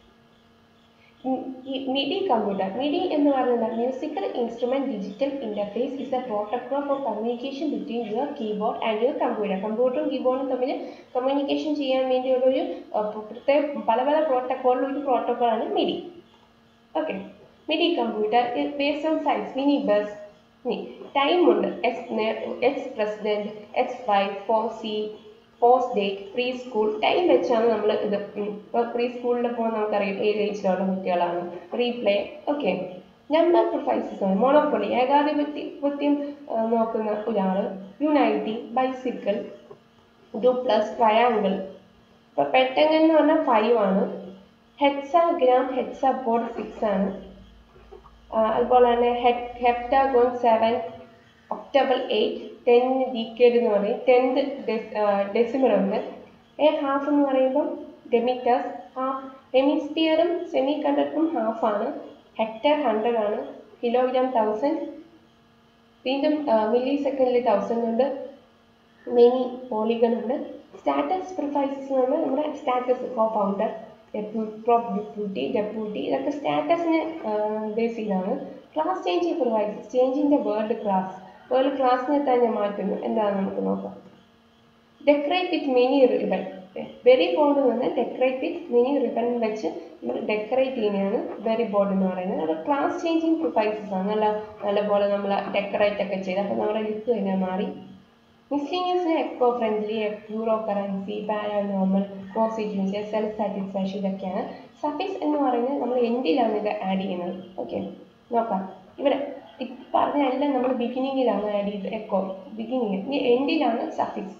MIDI computer. MIDI എന്ന് പറയുന്നത് musical instrument digital interface is a protocol for communication between your keyboard and your computer. കമ്പ്യൂട്ടറും കീബോർഡും തമ്മിൽ കമ്മ്യൂണിക്കേഷൻ ചെയ്യാൻ വേണ്ടിയുള്ള ഒരു പ്രത്യേക പല പല പ്രോട്ടോക്കോളിൽ ഒരു പ്രോട്ടോക്കോളാണ് MIDI. Okay MIDI computer based on size minibus time ഉണ്ട് ex ex president ex wife foresee postdate preschool time വെച്ചാണ് നമ്മൾ ഇത് ഇപ്പോൾ പ്രീ സ്കൂളിൽ പോകുമ്പോൾ നമുക്കറിയാം ഏത് ഏജിലുള്ള കുട്ടികളാണ് റീപ്ലേ ഓക്കെ നമ്പർ പ്രിഫൈസസ് ആണ് മോണോപ്പൊളി ഏകാധിപത്യം നോക്കുന്ന ഒരാൾ യുണൈറ്റി ബൈസിക്കിൾ ഡുപ്ലസ് ട്രയാങ്കിൾ ഇപ്പോൾ പെട്ടങ്ങൻ എന്ന് പറഞ്ഞാൽ ഫൈവ് ആണ് ഹെക്സാഗ്രാം ഹെക്സാ ബോർഡ് സിക്സ് ആണ് അതുപോലെ തന്നെ heptagon seven octagon eight ten decade എന്ന് പറയും ടെൻത്ത് ഡെസിമൽ ഉണ്ട് എ ഹാഫ് എന്ന് പറയുമ്പം ഡെമിറ്റേഴ്സ് ഹാഫ് ഹെമിസ്ഫിയറും സെമി കണ്ടക്ടറും ഹാഫാണ് ഹെക്ടർ ഹൺഡ്രഡ് ആണ് കിലോഗ്രാം തൗസൻഡ് വീണ്ടും മില്ലി സെക്കൻഡിൽ തൗസൻഡ് ഉണ്ട് മെനി പോളിഗൺ ഉണ്ട് സ്റ്റാറ്റസ് പ്രിഫൈസസ് എന്ന് പറഞ്ഞാൽ നമ്മുടെ status cofounder prop deputy deputy ഇതൊക്കെ സ്റ്റാറ്റസിനെ ബേസ് ചെയ്താണ് class changing prefixes changing the word class word ക്ലാസ്സിനെ തന്നെ മാറ്റുന്നു എന്താണെന്ന് നമുക്ക് നോക്കാം decorate with mini ribbon berry board എന്ന് പറഞ്ഞാൽ ഡെക്കറേറ്റ് വിത്ത് മിനി റിബൺ വെച്ച് നമ്മൾ ഡെക്കറേറ്റ് ചെയ്യുന്നതാണ് ബെറി ബോർഡ് എന്ന് പറയുന്നത് അത് ക്ലാസ് ചേഞ്ചിങ് പ്രിഫൈസസ് ആണ് നല്ല നല്ലപോലെ നമ്മൾ ഡെക്കറേറ്റ് ഒക്കെ ചെയ്ത് അപ്പോൾ നമ്മുടെ ലുക്ക് തന്നെ മാറി മിസ്ലിനിയസിന് eco friendly euro currency paranormal constituency self satisfaction ഇതൊക്കെയാണ് സഫീസ് എന്ന് പറയുന്നത് നമ്മൾ എൻഡിലാണ് ഇത് ആഡ് ചെയ്യുന്നത് ഓക്കെ നോക്കാം ഇവിടെ പറഞ്ഞ എല്ലാം നമ്മൾ ബിഗിനിങ്ങിലാണ് ആഡ് ചെയ്ത് എക്കോ ബിഗിനിങ് ഇനി എൻഡിലാണ് സഫിക്സ്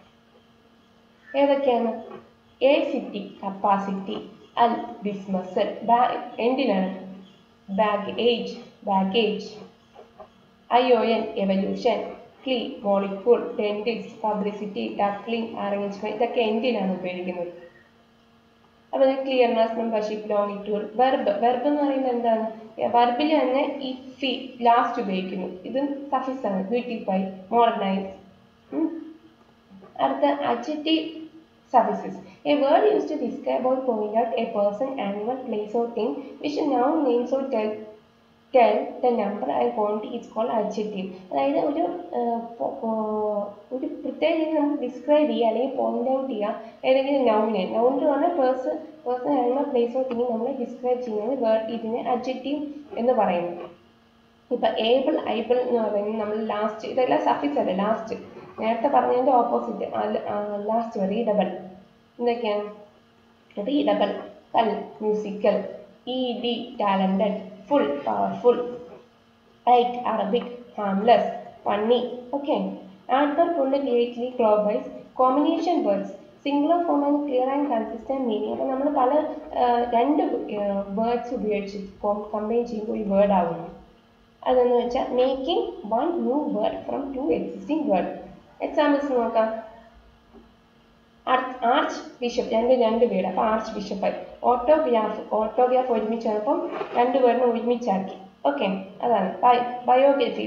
ഏതൊക്കെയാണ് a city capacity al dismissal എൻഡിലാണ് bag age baggage I O N evolution ക്ലീ molecule dentist publicity duckling arrangement ഇതൊക്കെ എൻഡിലാണ് ഉപയോഗിക്കുന്നത് അപ്പോൾ clearness membership longitude verb verb എന്ന് പറയുന്നത് എന്താണ് വെർബിൽ തന്നെ ഇഫി ലാസ്റ്റ് ഉപയോഗിക്കുന്നു ഇതും സഫിക്സ് ആണ് ബ്യൂട്ടിഫൈ മോഡർണൈസ് അടുത്ത adjective suffixes a word use to describe or point out a person animal place or thing which noun names or tell tell the number I won't is called adjective അതായത് ഒരു ഒരു പ്രത്യേക രീതി നമുക്ക് describe ചെയ്യുക അല്ലെങ്കിൽ point out ചെയ്യുക ഏതെങ്കിലും നൗണിനെ നൗൺ എന്ന് പറഞ്ഞാൽ person person animal place of thing നമ്മൾ ഡിസ്ക്രൈബ് ചെയ്യുന്നത് വേർഡ് ഇതിനെ അഡ്ജക്റ്റീവ് എന്ന് പറയുന്നത് ഇപ്പം ഏബിൾ ഐബിൾ എന്ന് പറയുന്നത് നമ്മൾ ലാസ്റ്റ് ഇതെല്ലാം സഫിക്സ് അല്ലേ ലാസ്റ്റ് നേരത്തെ പറഞ്ഞതിൻ്റെ ഓപ്പോസിറ്റ് ലാസ്റ്റ് വരെ ഇടബിൾ എന്തൊക്കെയാണ് റീഡബിൾ കൽ musical E D talented full, powerful, light, Arabic, harmless, funny. Okay. Adverb കൊണ്ട് greatly globalized combination words singular form and clear and consistent meaning അപ്പോൾ നമ്മൾ പല രണ്ട് വേർഡ്സ് ഉപയോഗിച്ച് കമ്പൈൻ ചെയ്യുമ്പോൾ ഈ വേർഡ് ആവുന്നു അതെന്ന് വെച്ചാൽ making one new word from two existing word examples നോക്കാം ആർച്ച് ബിഷപ്പ് രണ്ട് രണ്ട് പേര് അപ്പോൾ ആർച്ച് ബിഷപ്പായി ഓട്ടോഗ്രാഫ് ഓട്ടോഗ്രാഫ് ഒരുമിച്ചപ്പം രണ്ട് പേരിനെ ഒരുമിച്ചാക്കി ഓക്കെ അതാണ് biography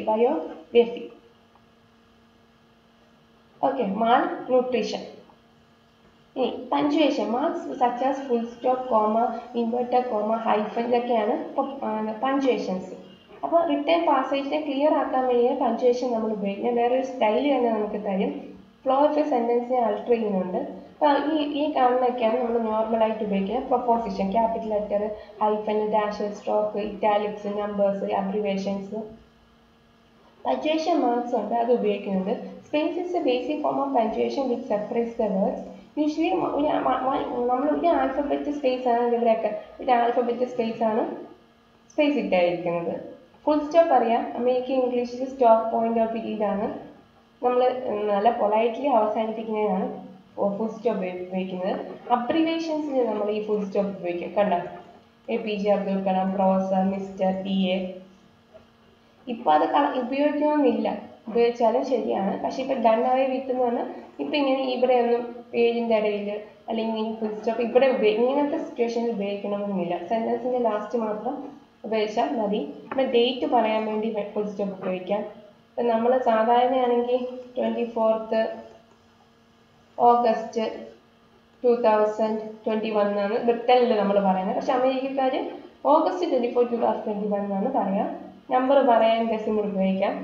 biography okay malnutrition ഇനി punctuation marks such as full stop comma inverted comma hyphen ഇതൊക്കെയാണ് പഞ്ച്വേഷൻസ് അപ്പോൾ റിട്ടേൺ പാസേജിനെ ക്ലിയർ ആക്കാൻ വേണ്ടിയാണ് പഞ്ച്വേഷൻ നമ്മൾ ഉപയോഗിക്കുന്നത് വേറൊരു സ്റ്റൈൽ തന്നെ നമുക്ക് തരും ഫ്ലോ ഓഫ് എ സെൻറ്റൻസിനെ ആൾട്ടർ ചെയ്യുന്നുണ്ട് അപ്പോൾ ഈ ഈ കാണുന്നതൊക്കെയാണ് നമ്മൾ നോർമലായിട്ട് ഉപയോഗിക്കുന്നത് proposition capital letter hyphen dash stroke italics numbers abbreviations punctuation marks ഉണ്ട് അത് ഉപയോഗിക്കുന്നുണ്ട് space is a basic form of punctuation which separates the words usually ഒരു നമ്മൾ ഒരു ആൽഫബറ്റ് സ്പേസ് ആണ് ഇവിടെയൊക്കെ ഒരു ആൽഫബറ്റ് സ്പേസ് ആണ് സ്പേസ് ഇട്ടായിരിക്കുന്നത് ഫുൾ സ്റ്റോപ്പ് അറിയാം അമേരിക്കൻ ഇംഗ്ലീഷിൽ സ്റ്റോപ്പ് പോയിന്റ് ഓഫ് പീരീഡാണ് നമ്മൾ നല്ല പൊളൈറ്റ്ലി അവസാനിപ്പിക്കുന്നതാണ് ഫുൾ സ്റ്റോപ്പ് ഉപയോഗിക്കുന്നത് അബ്രിവേഷൻസിൽ നമ്മൾ ഈ ഫുൾ സ്റ്റോപ്പ് ഉപയോഗിക്കും കണ്ടോ A P J Abdul Kalam professor mister P A ഇപ്പം അത് ഉപയോഗിക്കണമെന്നില്ല ഉപയോഗിച്ചാലും ശരിയാണ് പക്ഷെ ഇപ്പം ഡൺ അവേ വിത്ത് എന്ന് പറഞ്ഞാൽ ഇപ്പം ഇങ്ങനെ ഇവിടെ ഒന്നും പേജിൻ്റെ ഇടയിൽ അല്ലെങ്കിൽ ഫുൾ സ്റ്റോപ്പ് ഇവിടെ ഉപയോഗി ഇങ്ങനത്തെ സിറ്റുവേഷനിൽ ഉപയോഗിക്കണമെന്നില്ല സെൻറ്റൻസിൻ്റെ ലാസ്റ്റ് മാത്രം ഉപയോഗിച്ചാൽ മതി പിന്നെ ഡേറ്റ് പറയാൻ വേണ്ടി ഫുൾ സ്റ്റോപ്പ് ഉപയോഗിക്കാം ഇപ്പം നമ്മൾ സാധാരണയാണെങ്കിൽ twenty fourth August two thousand twenty one എന്നാണ് ബ്രിട്ടനിൽ നമ്മൾ പറയുന്നത് പക്ഷെ അമേരിക്കക്കാർ August twenty four two thousand twenty one എന്നാണ് പറയുക നമ്പർ പറയാൻ ഡെസിമൽ ഉപയോഗിക്കാം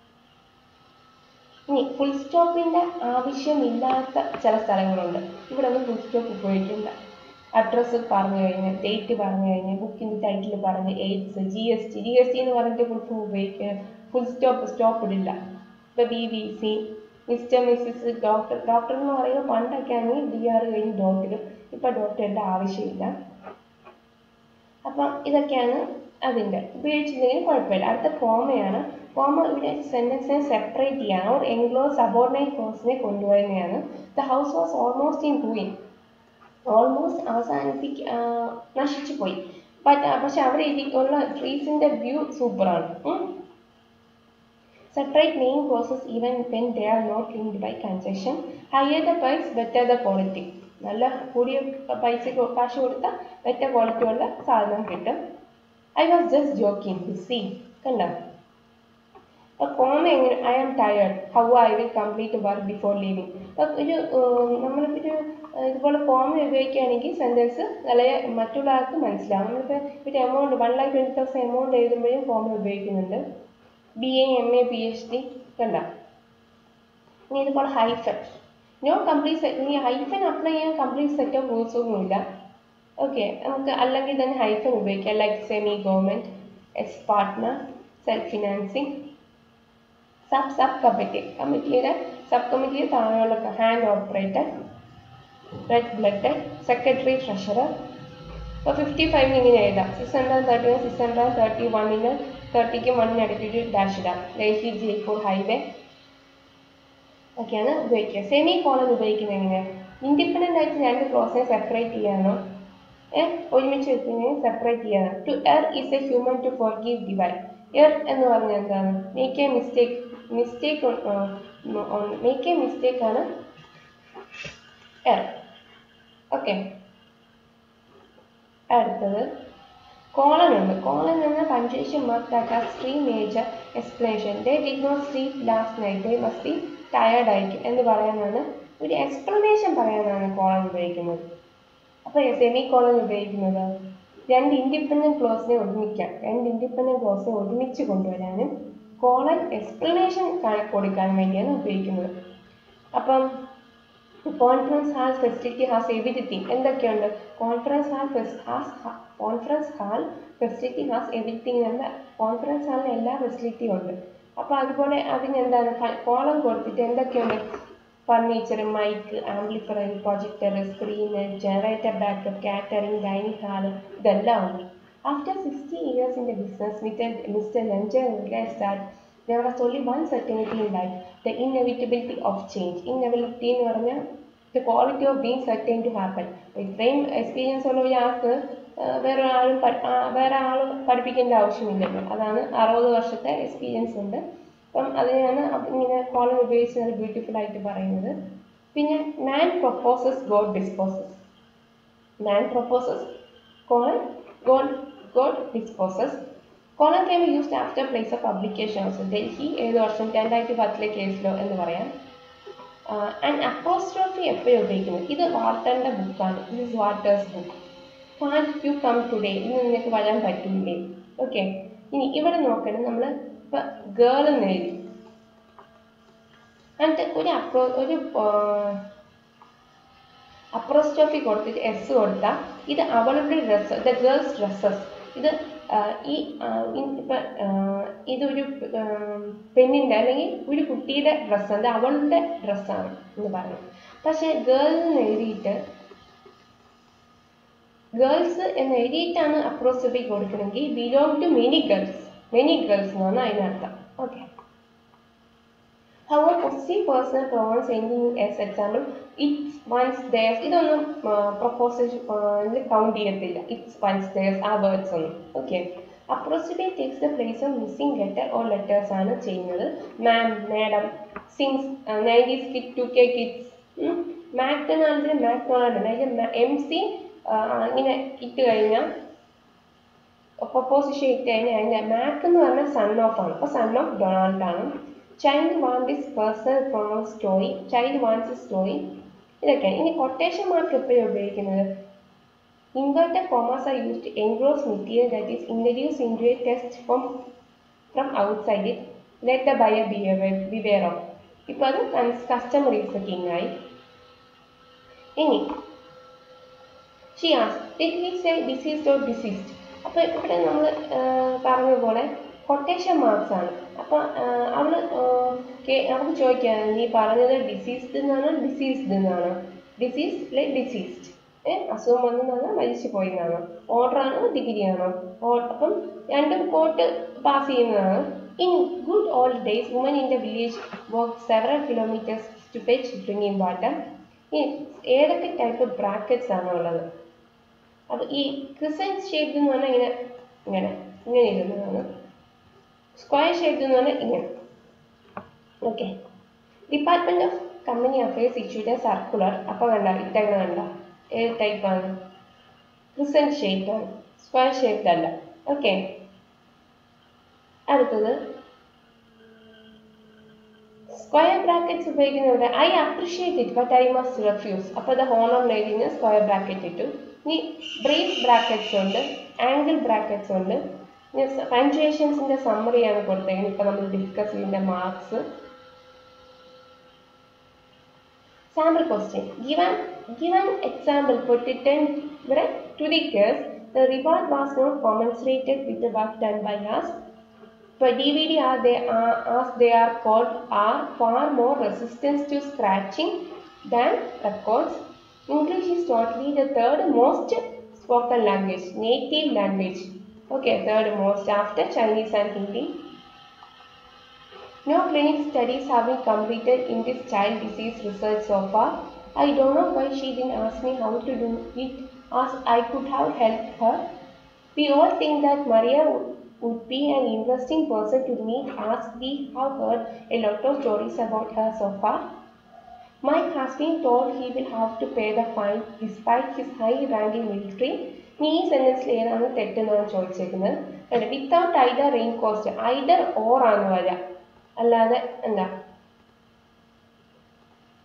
ഇനി ഫുൾ സ്റ്റോപ്പിൻ്റെ ആവശ്യമില്ലാത്ത ചില സ്ഥലങ്ങളുണ്ട് ഇവിടെ ഒന്നും ഫുൾ സ്റ്റോപ്പ് ഉപയോഗിക്കില്ല അഡ്രസ്സ് പറഞ്ഞു കഴിഞ്ഞ് ഡേറ്റ് പറഞ്ഞു കഴിഞ്ഞ് ബുക്കിൻ്റെ ടൈറ്റിൽ പറഞ്ഞ് AIDS G S T G S T എന്ന് പറഞ്ഞിട്ട് ഫുൾ ഫോം ഉപയോഗിക്കുക ഫുൾ സ്റ്റോപ്പ് സ്റ്റോപ്പ് ഇടില്ല ഇപ്പോൾ B B C mister missus doctor doctor എന്ന് പറയുമ്പോൾ പണ്ടൊക്കെ ആണെങ്കിൽ ഡി ആർ കഴിഞ്ഞ് ഡോക്ടർ ഇപ്പം ഡോക്ടറിൻ്റെ ആവശ്യമില്ല അപ്പം ഇതൊക്കെയാണ് അതിൻ്റെ ഉപയോഗിച്ചില്ലെങ്കിൽ കുഴപ്പമില്ല അടുത്ത കോമയാണ് കോമ ഇവിടെ സെൻറ്റൻസിനെ സെപ്പറേറ്റ് ചെയ്യാണ് ഓർ എൻഗ്ലോ സബോർഡിനേറ്റ് ക്ലോസിനെ കൊണ്ടുവരുന്നതാണ് the house was almost in ruin almost അവസാനിപ്പിക്ക നശിച്ചു പോയി ബട്ട് പക്ഷെ അവിടെ ഉള്ള ട്രീസിൻ്റെ വ്യൂ സൂപ്പറാണ് separate main clauses even when they are not linked by concession higher the price better the quality നല്ല കൂടിയ പൈസ കാശ് കൊടുത്താൽ ബെറ്റർ ക്വാളിറ്റി ഉള്ള സാധനം കിട്ടും I was just joking see കണ്ടോ അപ്പോൾ കോമ എങ്ങനെ I am tired how I will complete work before leaving അപ്പോൾ ഒരു നമ്മളിപ്പോൾ ഒരു ഇതുപോലെ കോമ ഉപയോഗിക്കുകയാണെങ്കിൽ സെൻറ്റൻസ് നല്ല മറ്റുള്ള ആൾക്ക് മനസ്സിലാവും നമ്മളിപ്പോൾ ഒരു amount one lakh twenty thousand amount എഴുതുമ്പോഴും കോമ ഉപയോഗിക്കുന്നുണ്ട് B A M A P H D കണ്ട ഇനി ഇതുപോലെ ഹൈഫൻ നോ കംപ്ലീറ്റ് സെറ്റ് ഈ ഹൈഫൻ അപ്ലൈ ചെയ്യാൻ കംപ്ലീറ്റ് സെറ്റ് ഓഫ് റൂൾസ് ഒന്നുമില്ല ഓക്കെ നമുക്ക് അല്ലെങ്കിൽ തന്നെ ഹൈഫൻ ഉപയോഗിക്കാം like semi government ex partner self financing sub sub committee കമ്മിറ്റിയുടെ സബ് കമ്മിറ്റിയിൽ താഴെയുള്ള hand operator red blood secretary treasurer അപ്പോൾ ഫിഫ്റ്റി ഫൈവിന് ഇങ്ങനെ എഴുതാം six hundred thirty one six hundred thirty വണ്ണിന് തേർട്ടിക്ക് വണ്ണിനടുത്തൊരു ഡാഷ് ഇടാം ഡൽഹി ജയ്പൂർ ഹൈവേ ഒക്കെയാണ് ഉപയോഗിക്കുക സെമി കോളൻ ഉപയോഗിക്കുന്നത് എങ്ങനെയാണ് ഇൻഡിപെൻഡൻ്റ് ആയിട്ട് രണ്ട് ക്ലോസിനെ സെപ്പറേറ്റ് ചെയ്യാനോ ഏഹ് ഒരുമിച്ച് വെക്കുന്നതിനെ സെപ്പറേറ്റ് ചെയ്യണം to err is a human to forgive divine err എന്ന് പറഞ്ഞാൽ എന്താണ് make a mistake mistake make a mistake ആണ് എർ ഓക്കെ അടുത്തത് കോളൻ ഉണ്ട് കോളൻ എന്ന punctuation mark that are three major explanation they did not sleep last night they must be tired ആയിരിക്കും എന്ന് പറയാനാണ് ഒരു എക്സ്പ്ലനേഷൻ പറയാനാണ് കോളൻ ഉപയോഗിക്കുന്നത് അപ്പോൾ സെമി കോളൻ ഉപയോഗിക്കുന്നത് രണ്ട് ഇൻഡിപെൻഡൻറ്റ് ക്ലോസിനെ ഒരുമിക്കാൻ രണ്ട് ഇൻഡിപെൻഡൻറ്റ് ക്ലോസിനെ ഒരുമിച്ച് കൊണ്ടുവരാനും കോളൻ എക്സ്പ്ലനേഷൻ കൊടുക്കാൻ വേണ്ടിയാണ് ഉപയോഗിക്കുന്നത് അപ്പം conference hall facility has everything എന്തൊക്കെയുണ്ട് conference hall has conference hall facility has everything എന്ന കോൺഫറൻസ് ഹാളിന് എല്ലാ ഫെസിലിറ്റിയും ഉണ്ട് അപ്പോൾ അതുപോലെ അതിന് എന്താണ് കോളം കൊടുത്തിട്ട് എന്തൊക്കെയുണ്ട് furniture mike amplifier projector screen generator backup catering dining hall ഇതെല്ലാം ഉണ്ട് after sixty years in the business mister mister Lancer realize that there was only one certainty in life the inevitability of change inevitability എന്ന് പറഞ്ഞാൽ the quality of being certain to happen ഇത്രയും experience ഉള്ള ഒരാൾക്ക് വേറെ ആളും വേറെ ആൾ പഠിപ്പിക്കേണ്ട ആവശ്യമില്ലല്ലോ അതാണ് അറുപത് വർഷത്തെ എക്സ്പീരിയൻസ് ഉണ്ട് അപ്പം അതിനെയാണ് ഇങ്ങനെ കോളം ഉപയോഗിച്ച് നല്ല ബ്യൂട്ടിഫുൾ ആയിട്ട് പറയുന്നത് പിന്നെ man proposes God disposes man proposes colon God God disposes colon can be used after place of publication also Delhi ഏത് വർഷം രണ്ടായിരത്തി പത്തിലെ കേസിലോ എന്ന് പറയാം ആൻഡ് അപ്പോസ്ട്രോഫി എപ്പോഴും ഉപയോഗിക്കുന്നത് ഇത് വാൾട്ടറിൻ്റെ ബുക്കാണ് ഇത് is Walter's book can you come today ഇന്ന് നിനക്ക് വരാൻ പറ്റില്ലേ ഓക്കെ ഇനി ഇവിടെ നോക്കണം നമ്മൾ ഇപ്പം ഗേൾ എന്ന് എഴുതി എന്നിട്ട് ഒരു അപ്രോ ഒരു അപ്രോസ്റ്റോഫി കൊടുത്തിട്ട് എസ് കൊടുത്താൽ ഇത് അവളുടെ ഡ്രസ്സ് ദ ഗേൾസ് ഡ്രസ്സസ് ഇത് ആ, ഈ ആ, ഇ- ഇപ്പം ആ, ഇതൊരു ആ, പെണ്ണിൻ്റെ അല്ലെങ്കിൽ ഒരു കുട്ടിയുടെ ഡ്രസ്സ് അത് അവളുടെ ഡ്രസ്സാണ് എന്ന് പറഞ്ഞു പക്ഷേ ഗേൾ എന്ന് എഴുതിയിട്ട് ഗേൾസ് എന്ന് എഴുതിയിട്ടാണ് അപ്രോസ്റ്റോഫി കൊടുക്കണമെങ്കിൽ belong to many girls many girls എന്നാണ് അതിനർത്ഥം okay However, possessive personal pronouns ending in s example, it's once theirs ഇതൊന്നും പ്രൊപ്പോസിഷൻ കൗണ്ട് ചെയ്യത്തില്ല ഇറ്റ്സ് വൺസ് theirs ആ വേർഡ്സ് ഒന്നും ഓക്കെ അപ്രോസിബേ takes the place of missing letter or letters ആണ് ചെയ്യുന്നത് ma'am madam since nineties kid two K kids മാക്ഡൊണാൾഡിന് McDonald അതായത് M C ഇങ്ങനെ ഇട്ട് കഴിഞ്ഞാൽ പ്രൊപ്പോസിഷൻ ഇട്ട് കഴിഞ്ഞാൽ അതിൻ്റെ മാക് എന്ന് പറഞ്ഞാൽ സൺ ഓഫ് ആണ് അപ്പോൾ സൺ ഓഫ് ഡൊണാൾഡ് ആണ് child want is personal pronoun story child wants is story ഇതൊക്കെയാണ് ഇനി കൊട്ടേഷൻ മാർക്ക് എപ്പോഴും ഉപയോഗിക്കുന്നത് inverted commas are used engross material that is introduce into a text from from outside it let the buyer beware of ഇപ്പോൾ അത് customer is the king ആയി ഇനി she as did he say deceased or deceased അപ്പോൾ ഇവിടെ നമ്മൾ പറഞ്ഞ പോലെ quotation marks ആണ് അപ്പോൾ അവൾ അവൾക്ക് ചോദിക്കുകയാണ് നീ പറഞ്ഞത് ഡിസീസ്ഡ് എന്നാണോ ഡിസീസ്ഡ് എന്നാണോ ഡിസീസ് ലൈക്ക് ഡിസീസ്ഡ് ഏ അസുഖം വന്നതാണോ മരിച്ചു പോയി എന്നാണോ ഓർഡർ ആണോ ഡിഗ്രി ആണോ അപ്പം രണ്ടും കോട്ട് പാസ് ചെയ്യുന്നതാണ് in good old days woman in the village work several kilometres to fetch drinking water ഈ ഏതൊക്കെ ടൈപ്പ് ബ്രാക്കറ്റ്സ് ആണ് ഉള്ളത് അപ്പോൾ ഈ ക്രിസൻറ്റ് ഷേപ്പ് എന്ന് പറഞ്ഞാൽ ഇങ്ങനെ ഇങ്ങനെ ഇങ്ങനെ ഇരുന്നതാണ് സ്ക്വയർ ഷേപ്പ് എന്ന് പറഞ്ഞാൽ ഇങ്ങനെ okay department of company affairs issued a circular അപ്പോൾ കണ്ട ഇട്ടങ്ങനെ കണ്ട ഏത് ടൈപ്പാണ് ക്രിസൻറ്റ് ഷേപ്പ് ആണ് സ്ക്വയർ ഷേപ്പ് അല്ല ഓക്കെ അടുത്തത് സ്ക്വയർ ബ്രാക്കറ്റ്സ് ഉപയോഗിക്കുന്നവിടെ I appreciate it but I must refuse അപ്പോൾ ദ ഹോണർ നേടിന് സ്ക്വയർ ബ്രാക്കറ്റ് ഇട്ടു ഇനി ബ്രേസ് ബ്രാക്കറ്റ്സ് ഉണ്ട് ആംഗിൾ ബ്രാക്കറ്റ്സ് ഉണ്ട് പഞ്ച്വേഷൻസിന്റെ സമ്മറിയാണ് കൊടുത്തേക്കുന്നത് ഇപ്പൊ നമ്മൾ ഡിസ്കസ് ചെയ്യുന്ന marks sample question given given example പൊട്ടിട്ടൻ ഇവിടെ to the case the reward was not commensurated with the work done by us For DVD are they are as they are called are far more resistant to scratching than records. English is totally the third most spoken language, native language. Okay, third most after Chinese and Hindi. No clinic studies have been completed in this child disease research so far. I don't know why she didn't ask me how to do it as I could have helped her. We all think that Maria would, would be an interesting person to meet as we have heard a lot of stories about her so far. Mike has been told he will have to pay the fine despite his high rank in military. ഇനി ഈ സെന്റൻസിൽ ഏതാണ് തെറ്റെന്നാണ് ചോദിച്ചേക്കുന്നത് അല്ല without either rain coat either or ആണ് വരിക അല്ലാതെ എന്താ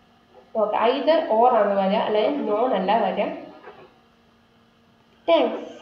നോക്കാം ഐദർ ഓർ ആണ് വരിക അല്ലെങ്കിൽ നോൺ അല്ല വരിക താങ്ക്സ്